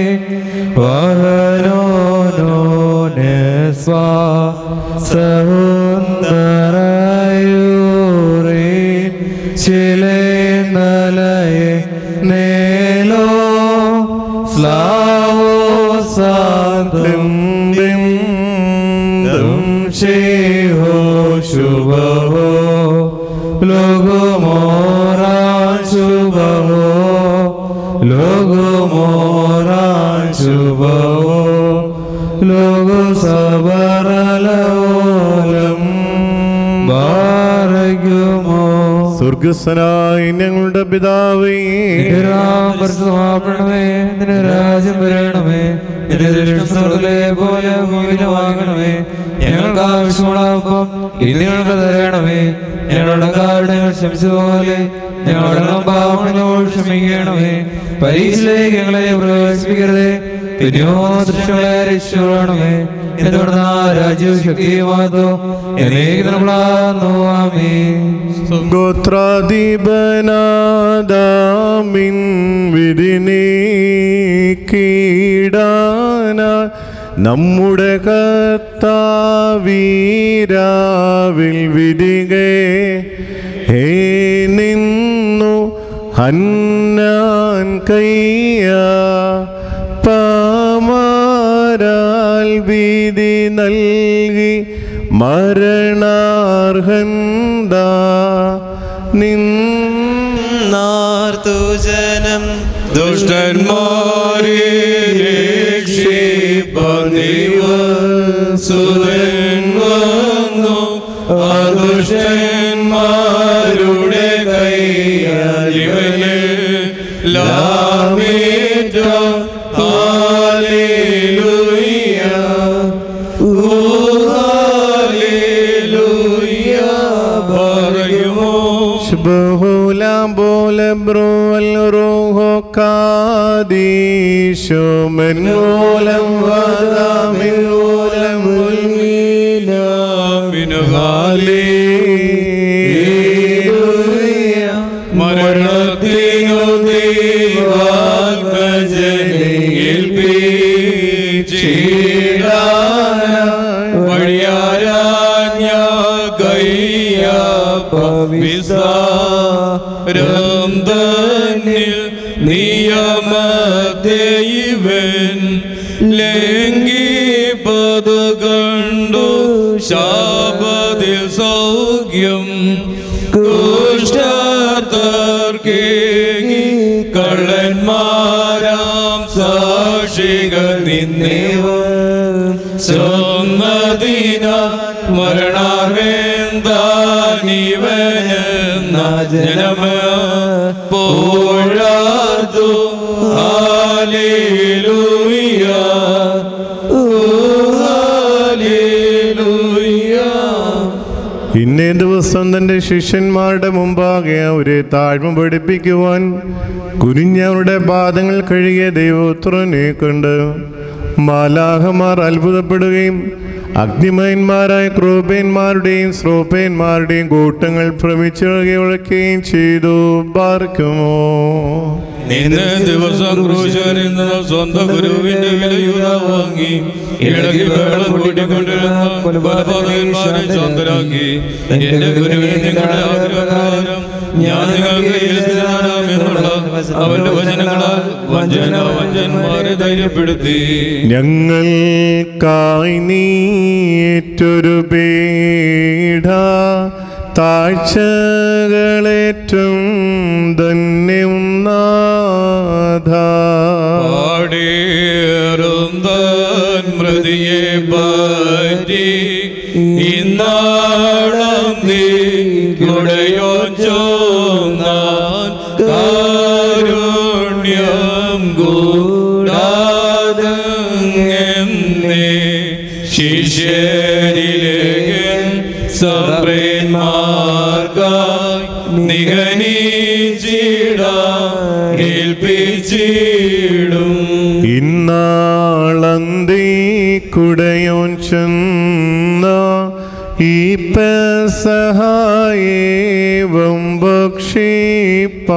B: വഹനോനോ നെസ്വാ സഹുന്ദരയൂരേ ചിലേന്നലയെ നേലോ സ്ലാവോ സാന്തം ദം ശിഹോ ശുഭവോ ലോകമോരാൻ ശുഭവോ ലോകമോരാൻ ശുഭവോ ലോക സബരലോലം ഭാരകുമോ
A: സ്വർഗസ്വനായ ഞങ്ങളുടെ പിതാവേ
B: നിന്റെ നാമം പരിശുദ്ധമാക്കണമേ നിന്റെ രാജ്യം വരണമേ നിന്റെ ദൃഷ്ടിലെ പോലെ ഭൂമിയിലുമാകണമേ ഞങ്ങൾ ഞങ്ങൾക്ക് ആവശ്യമുള്ള അപ്പം ഇന്ന് ഞങ്ങൾക്ക് തരണമേ ഞങ്ങളുടെ കാരണങ്ങൾ ക്ഷമിച്ചതുപോലെ ഞങ്ങളുടെ പാവങ്ങളോട് ക്ഷമിക്കണമേ പരീക്ഷയിലേക്ക് ഞങ്ങളെ പ്രവേശിപ്പിക്കരുതേ പിന്നെയോ ദൃശ്യങ്ങളെ രക്ഷിക്കണമേ എന്തുകൊണ്ടാ രാജ്യവും ശക്തിയുമാതോ എന്നേക്ക് നമ്മളാന്നു ആമീൻ
A: ഗോത്രാധിപനാദാമിൻ വിധിനീ കീടാന നമ്മുടെ കർത്താവീരാവിൽ വിധികേ ഹേ നിന്നു ഹന്നാൻ കയ്യ പാമാരാൽ വിധി നൽകി മരണാർഹന്ത നിന്നാർത്തു
D: ജനം
C: ദുഷ്ടന്മാരെ രക്ഷിപ്പതിവസുതൻ വന്നു അദുഷ്ടന്മാരുടെ കൈയലിവന് ലാമേറ്റ ഹാലേലൂയ ഓ ഹാലേലൂയ പറയുമോ
A: ബഹുലാം പോലെ ബ്രോൽ റോഹോ കാദീശോ മെന്നോലം വാദാമിന്നോലം
C: മരണത്തിനു വഴിയാരാഞ്ഞ കയ്യാപ്പിസാരം തന്നിൽ നിയമദേവൻ ലംഘിപ്പത് കണ്ടു ശാപതിൽ സൗഖ്യം കുഷ്ടാർക്കേകി കള്ളന്മാരാം സാക്ഷികൾ നിന്നേവ സ്വന്നതിന മരണാർവേന്താനിവനെന്ന ജനമ പോഴാതു ഹാലേലൂയ ഓ ഹാലേലൂയ
A: ഇന്നേ ദിവസം തന്റെ ശിഷ്യന്മാരുടെ മുമ്പാകെ അവരെ താഴ്മ പഠിപ്പിക്കുവാൻ കുനിഞ്ഞവരുടെ പാദങ്ങൾ കഴുകിയ ദൈവോത്രനെ കണ്ട് മാലാഹമാർ അത്ഭുതപ്പെടുകയും അഗ്നിമയന്മാരായ ക്രോപേന്മാരുടെയും ശ്രോപേന്മാരുടെയും കൂട്ടങ്ങൾ ഭ്രമിച്ചിറങ്ങിയുഴക്കുകയും ചെയ്തു പാർക്കുമോ
C: നിന്നെ ദിവസം ക്രൂശരിൽ നിന്ന് സ്വന്തം ഗുരുവിന്റെ വിലയുത വാങ്ങി ഇളകി വേളം കൂട്ടിക്കൊണ്ടിരുന്ന പലപാതകന്മാരെ സ്വന്തരാക്കി എന്റെ ഗുരുവിനെ നിങ്ങളുടെ ആഗ്രഹപ്രകാരം ഞാൻ നിങ്ങൾക്ക് എഴുതിനാരാമെന്നുള്ള അവന്റെ വചനങ്ങളാൽ വഞ്ചന വഞ്ചന്മാരെ ധൈര്യപ്പെടുത്തി
A: ഞങ്ങൾക്കായി നീറ്റൊരു പീഠ താഴ്ചകളേറ്റം തന്നെ നാഥ
C: പാടേറുന്തൻ മൃതിയെ പറ്റി ഇന്നാളം നീ കുടയോ ചോന്നാൻ കാരുണ്യം കൂടാതെ എന്നെ ശിഷ്യരിലേകൻ സമ്പ്രന്മാർക്കായി നിഗനിച്ചിടാ ഏൽപ്പിച്ചിടും
A: ഇന്നാളന്തി കുടയോൻ ചെന്ന ഈ പെസഹായേവം ഭക്ഷിപ്പ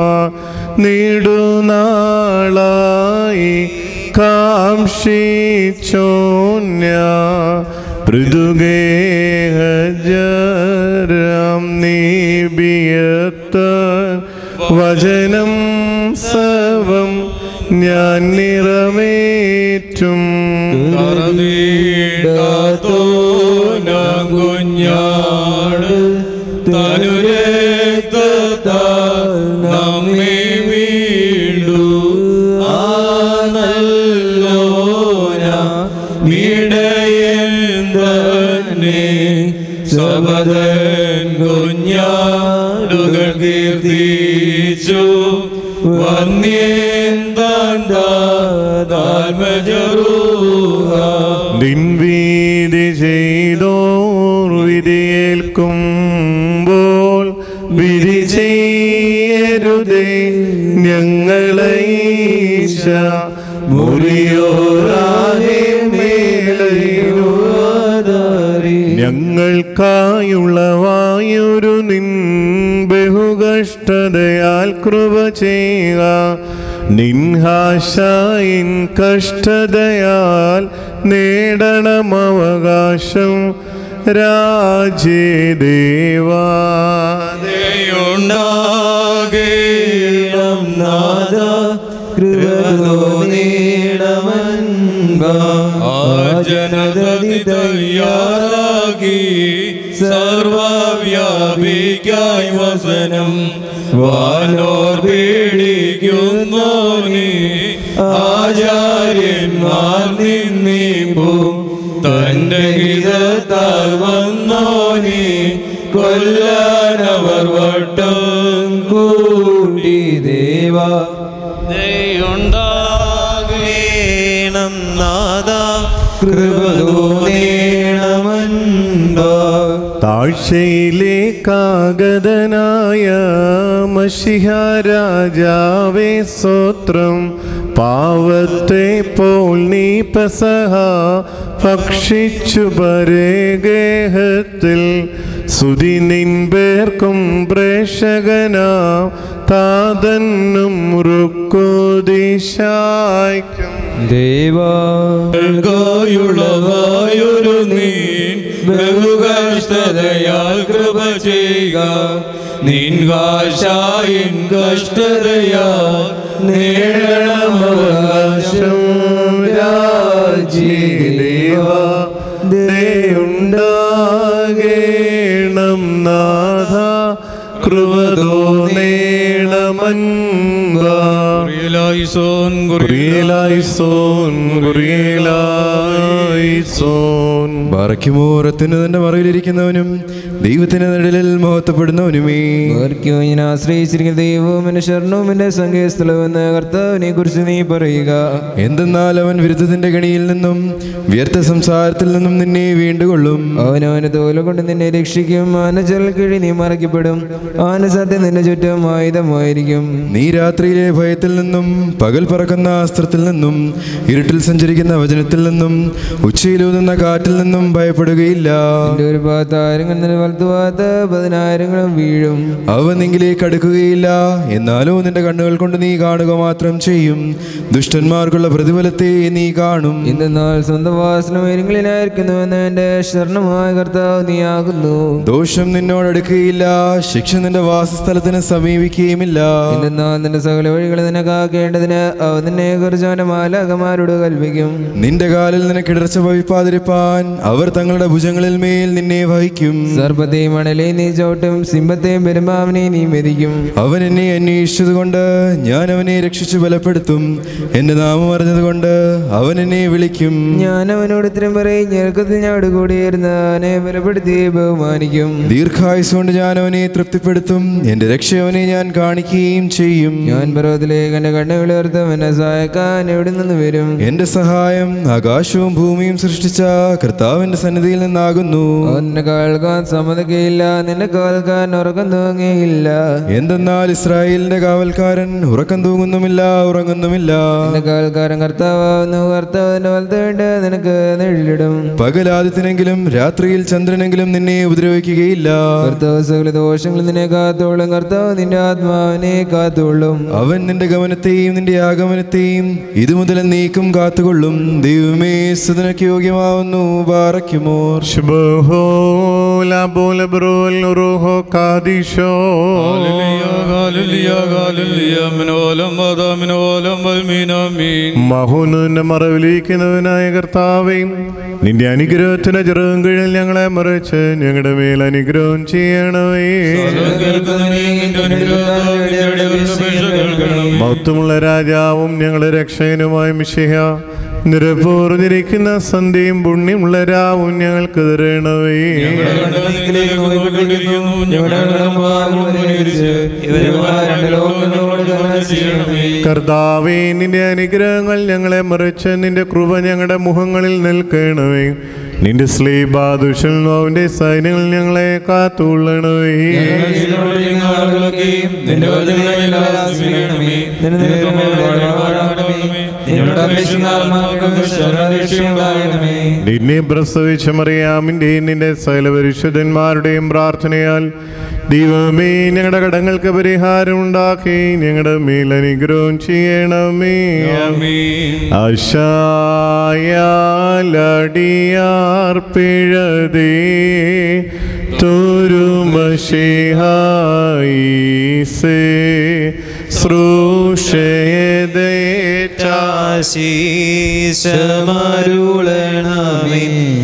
A: നെടുനാളായി കാംക്ഷിച്ചോന്യ പൃഥുഗേഹജരം നീബിയത്ത് വചനം സവം ഞാൻ നിറവേറ്റും
C: കുഞ്ഞാട് തനുരേത്ത നമ്മെ വീണ്ടു ആനല്ലോന വീടയൻ തന്നെ സബദൻ കുഞ്ഞാടുകൾ കീർത്തിച്ചു വന്യേന്താൽമജറൂഹ
A: ദിൻവീതി ചെയ്തോ ഈശ മുറിയോരാകെ മേലയോ ഞങ്ങൾക്കായുള്ള വായൊരു നിൻ ബഹുകഷ്ടതയാൽ കൃപ ചെയ്യുക നിൻഹാശയിൻ കഷ്ടതയാൽ നേടണം അവകാശം രാജ്യദേവാ
C: ഉണ്ടാകേണം നാഥ ആ ജനതതി തയ്യാറാക്കി സർവവ്യാപിക്കായി വസനം വാനോർ പേടിക്കുന്നോനി ആചാര്യന്മാർ നിന്നിപ്പോ തന്റെ ഹിതത്താൽ വന്നോനി കൊല്ലാനവർ വട്ടം കൂട്ടി ദേവാ
D: ഉണ്ടാകേണം നാദ
A: താഴ്ചയിലേക്കാഗതനായ മഷിഹാരാജാവേ സ്വത്രം പാവത്തെ പോൽ നീ പെസഹ ഭക്ഷിച്ചു പരേഗേഹത്തിൽ സുതി നിൻപേർക്കും പ്രേക്ഷകനാ താതന്നും റുക്കുദിശായ്ക്കും
B: ദേവാ
C: ായുള്ളതായൊരു നീ ബഹുകഷ്ടതയാൽ കൃപ ചെയ്യുക നിൻ കാശായിൻ കഷ്ടതയാൽ നേടണം അവകാശം
A: രാജ്യദേവാ ദയുണ്ടാകേണം നാഥ കൃപതോ നേടമൻവ
C: കുറിയലായിസോൻ
A: കുറിയലായിസോൻ കുറിയലായിസോൻ
E: ബാറയ്ക്കുമോർ അത്യുന്നതന്റെ മറവിലിരിക്കുന്നവനും ദൈവത്തിന്റെ നിഴലിൽ മഹത്വപ്പെടുന്നവനുമേ
B: ഓർക്കോ ഞാൻ ആശ്രയിച്ചിരിക്കുന്ന ദൈവവും എന്റെ ശരണവും എന്റെ സംഗീതസ്ഥലമെന്ന് കർത്താവിനെ കുറിച്ച് നീ പറയുക
E: എന്തെന്നാൽ അവൻ വിരുദ്ധത്തിന്റെ കണിയിൽ നിന്നും വ്യർത്ഥ സംസാരത്തിൽ നിന്നും നിന്നെ വീണ്ടുകൊള്ളും
B: അവനവന്റെ തോല കൊണ്ട് നിന്നെ രക്ഷിക്കും ആനച്ചൽ കിഴി നീ മറയ്ക്കപ്പെടും ആന സത്യം നിന്റെ ചുറ്റും ആയുധമായിരിക്കും
E: നീ രാത്രിയിലെ ഭയത്തിൽ നിന്നും പകൽ പറക്കുന്ന അസ്ത്രത്തിൽ നിന്നും ഇരുട്ടിൽ സഞ്ചരിക്കുന്ന വചനത്തിൽ നിന്നും ഉച്ചയിലൂതുന്ന കാറ്റിൽ നിന്നും ഭയപ്പെടുകയില്ല
B: നിന്റെ ഒരു ഭാഗത്ത് ആയിരങ്ങൾ നിന്റെ വലത്തു ഭാഗത്ത് പതിനായിരങ്ങളും വീഴും
E: അവ നിങ്കിലേക്ക് അടുക്കുകയില്ല എന്നാലോ നിന്റെ കണ്ണുകൾ കൊണ്ട് നീ കാണുക മാത്രം ചെയ്യും ദുഷ്ടന്മാർക്കുള്ള പ്രതിഫലത്തെ നീ കാണും
B: എന്തെന്നാൽ സ്വന്തം വാസനം ഉയരങ്ങളിലായിരിക്കുന്നുവെന്ന് എന്റെ ശരണമായ കർത്താവ് നീ ആകുന്നു
E: ദോഷം നിന്നോടടുക്കുകയില്ല ശിക്ഷ നിന്റെ വാസസ്ഥലത്തിന് സമീപിക്കുകയുമില്ല
B: എന്തെന്നാൽ നിന്റെ സകല വഴികൾ നിന്നെ കാക്കേണ്ടതിന് അവ നിന്നെ കുറിച്ച് അവന്റെ മാലാകമാരോട് കൽപ്പിക്കും
E: നിന്റെ കാലിൽ നിനക്കിടർച്ച ഭവിപ്പാതിരിപ്പാൻ അവർ തങ്ങളുടെ ഭുജങ്ങളിൽ മേൽ നിന്നെ വഹിക്കും
B: സർപ്പത്തെയും മണലെയും നീ ചവിട്ടും സിംഹത്തെയും പെരുമ്പാവിനെയും നീ മെതിക്കും
E: അവൻ എന്നെ അന്വേഷിച്ചതുകൊണ്ട് ഞാൻ അവനെ രക്ഷിച്ചു ബലപ്പെടുത്തും എന്റെ നാമം അറിഞ്ഞതുകൊണ്ട് അവൻ എന്നെ വിളിക്കും
B: ഞാൻ അവനോട് ഇത്രയും പറയും ഞെരുക്കത്തിൽ ഞാൻ കൂടിയിരുന്ന അവനെ ബലപ്പെടുത്തി ബഹുമാനിക്കും
E: ദീർഘായുസ് കൊണ്ട് ഞാൻ അവനെ തൃപ്തിപ്പെടുത്തും എന്റെ രക്ഷ അവനെ ഞാൻ കാണിക്കുകയും ചെയ്യും
B: ഞാൻ പർവ്വതത്തിലേക്ക് എന്റെ കണ്ണുകൾ ഉയർത്തും എന്നെ സഹായിക്കാൻ എവിടെ നിന്ന് വരും
E: എന്റെ സഹായം ആകാശവും ഭൂമിയും സൃഷ്ടിച്ച കർത്താവിന്റെ സന്നിധിയിൽ നിന്നാകുന്നു
B: അവൻ നിന്നെ കേൾക്കാൻ സമ്മതിക്കുകയില്ല നിന്നെ കേൾക്കാൻ ഉറക്കം തൂങ്ങിയില്ല
E: എന്തെന്നാൽ ഇസ്രായേലിന്റെ കാവൽക്കാരൻ ഉറക്കം തൂങ്ങുന്നുമില്ല ഉറങ്ങുന്നുമില്ല
B: നിന്റെ കേൾക്കാരൻ കർത്താവുന്നു കർത്താവിന്റെ വലത്തുകൊണ്ട് നിനക്ക് നെഴിലിടും
E: പകലാദിത്യനെങ്കിലും രാത്രിയിൽ ചന്ദ്രനെങ്കിലും നിന്നെ ഉപദ്രവിക്കുകയില്ല
B: കർത്താവ് സകല ദോഷങ്ങൾ നിന്നെ കാത്തോളും കർത്താവ് നിന്റെ ആത്മാവിനെ കാത്തോളും
E: അവൻ നിന്റെ ഗമനത്തെയും നിന്റെ ആഗമനത്തെയും ഇതുമുതൽ നീക്കും കാത്തുകൊള്ളും ദൈവമേ സുതനക്ക് യോഗ്യമാവുന്നു ബാറയ്ക്കുമോർ
A: ശുഭഹോ ലാബോല ബ്രോൽ നുറുഹോ കാദിശോ
C: ഹല്ലേലൂയ, ഹല്ലേലൂയ, ഹല്ലേലൂയ. മിനോലം വദ, മിനോലം വൽമീനാമീൻ.
A: മഹോന്നതിന്റെ മറവിലിരിക്കുന്നവനായ കർത്താവേ നിന്റെ അനുഗ്രഹത്തിന് ചെറുതും കീഴിൽ ഞങ്ങളെ മറിച്ച് ഞങ്ങളുടെ മേൽ അനുഗ്രഹം ചെയ്യണമേ
C: സ്വരം കേൾക്കുന്നവനേ, നിന്റെ അനുഗ്രഹത്താൽ നിന്റെ അടിയവരുടെ അപേക്ഷ കേൾക്കണമേ.
A: മഹത്വമുള്ള രാജാവും ഞങ്ങളുടെ രക്ഷകനുമായ മിശിഹ നിരപ്പൂർന്നിരിക്കുന്ന സന്ധ്യയും പുണ്യമുള്ള രാവും ഞങ്ങൾക്ക് തരണമേ
C: ഞങ്ങളുടെ കണ്ണുനീരിലേക്ക് നോക്കിക്കൊണ്ടിരിക്കുന്നു. ഞങ്ങളുടെ കടപ്പാടുകൾ പരിഹരിച്ച് ഇവരുമായി രണ്ട് ലോകങ്ങളോട് കരുണ ചെയ്യണമേ.
A: കർത്താവേ നിന്റെ അനുഗ്രഹങ്ങൾ ഞങ്ങളെ മറിച്ച് നിന്റെ കൃപ ഞങ്ങളുടെ മുഖങ്ങളിൽ നിൽക്കണമേ നിന്റെ സ്ലീബാദുഷൽ നോവിന്റെ സൈന്യങ്ങൾ ഞങ്ങളെ കാത്തുകൊള്ളണമേ
C: ഞങ്ങളുടെ ജീവിതത്തിലുള്ള ആളുകളൊക്കെയും നിന്റെ വചനങ്ങളെ ആശ്രയിക്കണമേ. നിനക്ക് മുമ്പാകെ വാഴാണമേ.
B: ഞങ്ങളുടെ അപേക്ഷിക്കുന്ന ആത്മാക്കൾക്ക് ശരണരക്ഷയുണ്ടാകണമേ
A: നിന്നെ പ്രസവിച്ച മറിയാമിൻ്റെയും നിന്റെ സകല പരിശുദ്ധന്മാരുടെയും പ്രാർത്ഥനയാൽ ദൈവമേ ഞങ്ങളുടെ കടങ്ങൾക്ക് പരിഹാരം ഉണ്ടാക്കി ഞങ്ങളുടെ മേൽ അനുഗ്രഹം ചെയ്യണമേ ആശായാലടിയാർ പിഴതേ തുരുമഷിഹായിസേ ശ്രൂഷയതേറ്റ
D: ആശീശമരുളണമേ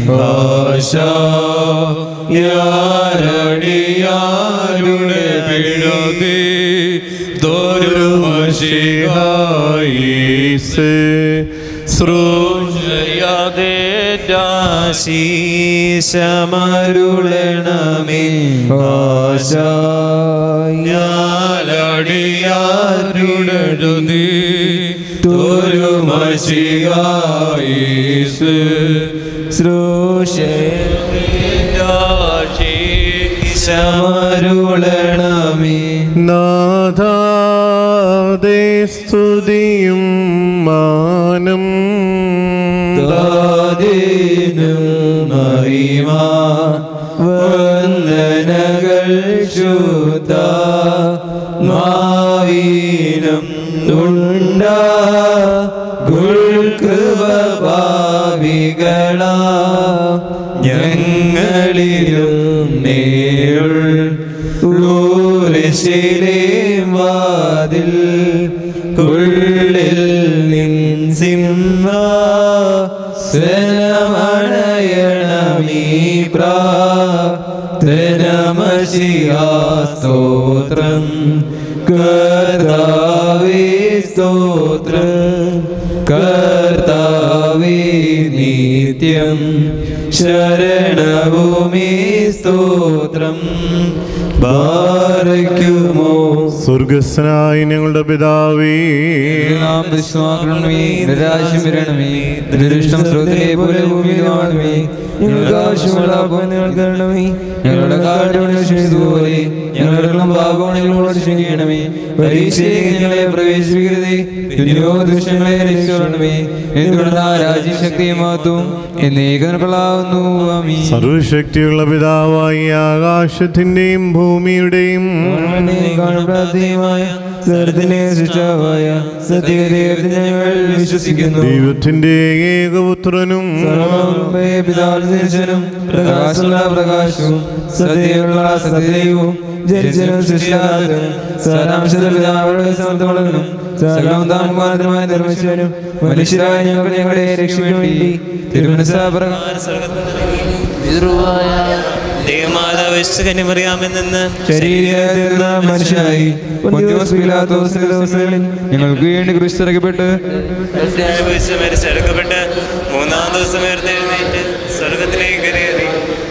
C: യാരടിയാരുടെ പിഴതേ
A: തോരുമഷിഹായിസേ
D: ആശീശമരുളണമേ
C: യാരടിയാരുടെ ജ്യോതി തോരുമശികായിസ്
D: സമരുളണമേ
A: നാഥാദേ സ്തുതിയും മാനം
D: ദാദിനും മഹിമ വന്ദനകൾ ശുദ്ധ മാവീനം ഉണ്ട ഗുൾകൃപ ഭാവികള ഞങ്ങളിലും നേരുൾ ൂരശിലേ വാതിൽ കുള്ളിൽ നിൻ സിംഹ സനമണയണമീ പ്രാതനമശിയാസ്തോത്രം കർത്താവേ സ്തോത്രം കർത്താവേ നിത്യം ശരണഭൂമി സ്തോത്രം ഭാരയ്ക്കുമോ
A: സ്വർഗസ്നായി ഞങ്ങളുടെ പിതാവേ
B: നാം ദുഷ്മാക്കണമേ നിരാശം വരണമേ ദുരിഷ്ടം സ്രോതരെ പോലെ ഭൂമിയിലുമാണമേ ഞങ്ങൾക്ക് ആവശ്യമുള്ള അപ്പോൾ നിങ്ങൾ തരണമേ ഞങ്ങളുടെ കാരണങ്ങൾ ക്ഷണിച്ചതുപോലെ ഞങ്ങളുടെ ഭാഗമാണ് ഞങ്ങളോട് ക്ഷണിക്കണമേ പരീക്ഷയിലേക്ക് ഞങ്ങളെ പ്രവേശിപ്പിക്കരുതേ ദുര്യോ ദുഷ്ടങ്ങളെ രക്ഷിക്കണമേ എന്തുകൊണ്ട് ആ രാജ്യശക്തിയും മഹത്വവും എന്നേകനകളാവുന്നു അമീ
A: സർവശക്തിയുള്ള പിതാവായി ആകാശത്തിന്റെയും ഭൂമിയുടെയും
B: പ്രാർത്ഥനയുമായ സർദിനെ സൃഷ്ടാവായ സത്യദൈവത്തിൽ ഞങ്ങൾ വിശ്വസിക്കുന്നു
A: ദൈവത്തിന്റെ ഏകപുത്രനും
B: സർവ്വമുമ്പേ പിതാവിനും പ്രകാശമുള്ള പ്രകാശവും സത്യമുള്ള സത്യദൈവവും ജനിച്ചനും സൃഷ്ടാതനും സാരാംശത്തിൽ പിതാവുടെ സമർത്ഥമുള്ളവനും സർവം താൻമാനമായ നിർമ്മിച്ചവനും മനുഷ്യരായ ഞങ്ങൾ ഞങ്ങളുടെ രക്ഷയ്ക്ക് വേണ്ടി തിരുമനസാപര
D: ദേവമാതാവ് കന്യമറിയാമെന്ന്
B: ശരീരത്തിരുന്ന മനുഷ്യനായി പൊന്തിയോസ് പീലാത്തോസ് ദിവസങ്ങളിൽ ഞങ്ങൾക്ക് വേണ്ടി ക്രിസ്തറക്കപ്പെട്ട്
D: അനുഭവിച്ച് മരിച്ചെടുക്കപ്പെട്ട് മൂന്നാം ദിവസം ഉയർത്തെഴുന്നേറ്റ് സ്വർഗത്തിലേക്ക് കയറി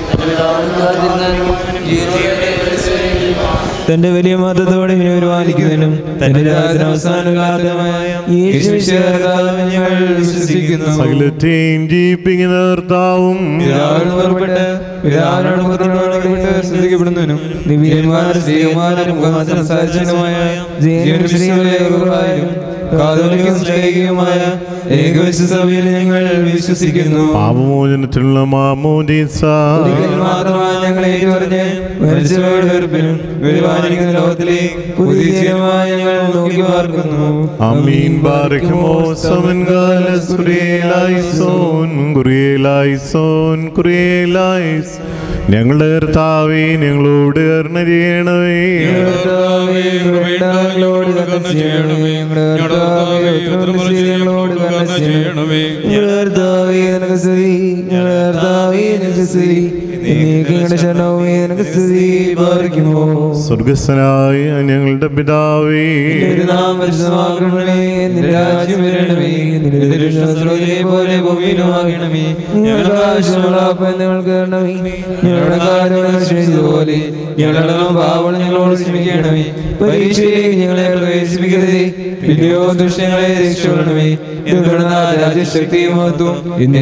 B: തന്റെ വലിയ മതത്തോടെ പരിപാലിക്കുന്നതിനും തന്റെ രാജന അവസാനകാലമായ യേശുവിശേഷകാലം ഞങ്ങൾ വിശ്വസിക്കുന്നു
A: സകലത്തെയും ജീവിപ്പിക്കുന്ന കർത്താവും
B: പിതാവിനോട് പുറപ്പെട്ട് പിതാവിനോട് പുറപ്പെട്ട് സ്തുതിക്കപ്പെടുന്നതിനും ദിവ്യന്മാരും സ്ത്രീകുമാരും സംസാരിച്ചതുമായ ജീവനും ശ്രീകളായാലും കാതോലിക്കും സ്നേഹിക്കുമായ ഏകവിശ്വസഭയിൽ ഞങ്ങൾ വിശ്വസിക്കുന്നു
A: പാപമോചനത്തിലുള്ള മാമോദീസ
B: ഒരിക്കൽ മാത്രമാണ് ഞങ്ങൾ ഏറ്റുപറഞ്ഞ് മരിച്ചവരുടെ വെറുപ്പിനും വരുവാനിരിക്കുന്ന ലോകത്തിലെ പുതിയ ജീവിതമായി ഞങ്ങൾ നോക്കി പാർക്കുന്നു
A: അമീൻ ബാരക്കുമോ സമൻകാല കുറിയേലായിസോൻ കുറിയേലായിസോൻ കുറിയേലായിസ് ഞങ്ങളുടെ കർത്താവേ ഞങ്ങളോട് കരുണ ചെയ്യണമേ
B: കർത്താവേ, കൃപയുണ്ടാകലോട് കരുണ ചെയ്യണമേ. കർത്താവേ, ഉത്തരം ചെയ്യങ്ങളോട് കരുണ ചെയ്യണമേ. കർത്താവേ, നിനക്ക് സ്തുതി. കർത്താവേ, നിനക്ക് സ്തുതി. എന്നേക്കും ഞങ്ങളുടെ ശരണവുമേ, നിനക്ക് സ്തുതി. പാർക്കുമോ.
A: സ്വർഗസ്വനായ ഞങ്ങളുടെ പിതാവേ
B: നിന്റെ നാമം പരിശുദ്ധമാക്കണമേ. നിന്റെ രാജ്യം വരണമേ. നിന്റെ തിരുവിഷ്ടം സ്വർഗ്ഗത്തിലെ പോലെ ഭൂമിയിലുമാകണമേ. ഞങ്ങൾക്ക് ആവശ്യമുള്ള അപ്പം ഞങ്ങൾക്ക് തരണമേ. ഞങ്ങളുടെ കാര്യങ്ങൾ ചെയ്തതുപോലെ ഞങ്ങളുടെ പാവങ്ങൾ ഞങ്ങളോട് ക്ഷമിക്കണമേ പരീക്ഷയിലേക്ക് ഞങ്ങളെ പ്രവേശിപ്പിക്കരുതേ പിന്നെയോ ദുഷ്ടങ്ങളെ രക്ഷപ്പെടണമേ എന്തുകൊണ്ടാ രാജ്യശക്തിയും മഹത്വം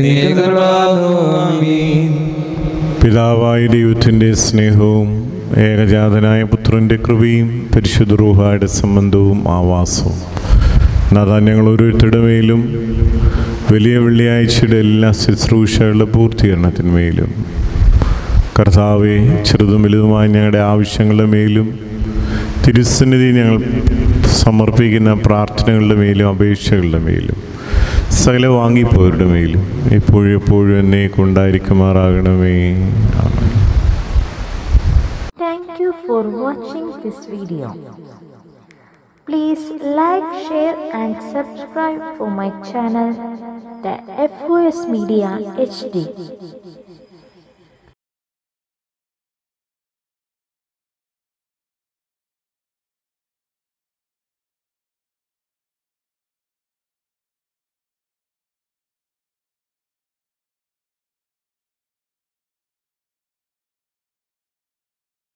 B: ആമീൻ
A: പിതാവായ ദൈവത്തിൻ്റെ സ്നേഹവും ഏകജാതനായ പുത്രൻ്റെ കൃപയും പരിശുദ്ധ റൂഹായുടെ സംബന്ധവും ആവാസവും നാഥാ ഞങ്ങൾ ഓരോരുത്തരുടെ മേലും വലിയ വെള്ളിയാഴ്ചയുടെ എല്ലാ ശുശ്രൂഷകളുടെ പൂർത്തീകരണത്തിന്മേലും കർത്താവെ ചെറുതും വലുതുമായ ഞങ്ങളുടെ ആവശ്യങ്ങളുടെ മേലും തിരുസന്നിധി ഞങ്ങൾ സമർപ്പിക്കുന്ന പ്രാർത്ഥനകളുടെ മേലും അപേക്ഷകളുടെ മേലും സകല വാങ്ങിപ്പോരുടെ മേലും എപ്പോഴും എപ്പോഴും എന്നെ കൊണ്ടായിരിക്കുമാറാകണമേ ആമേൻ.
F: Thank you for watching this video. Please like, share and subscribe for my channel, the FOS Media HD.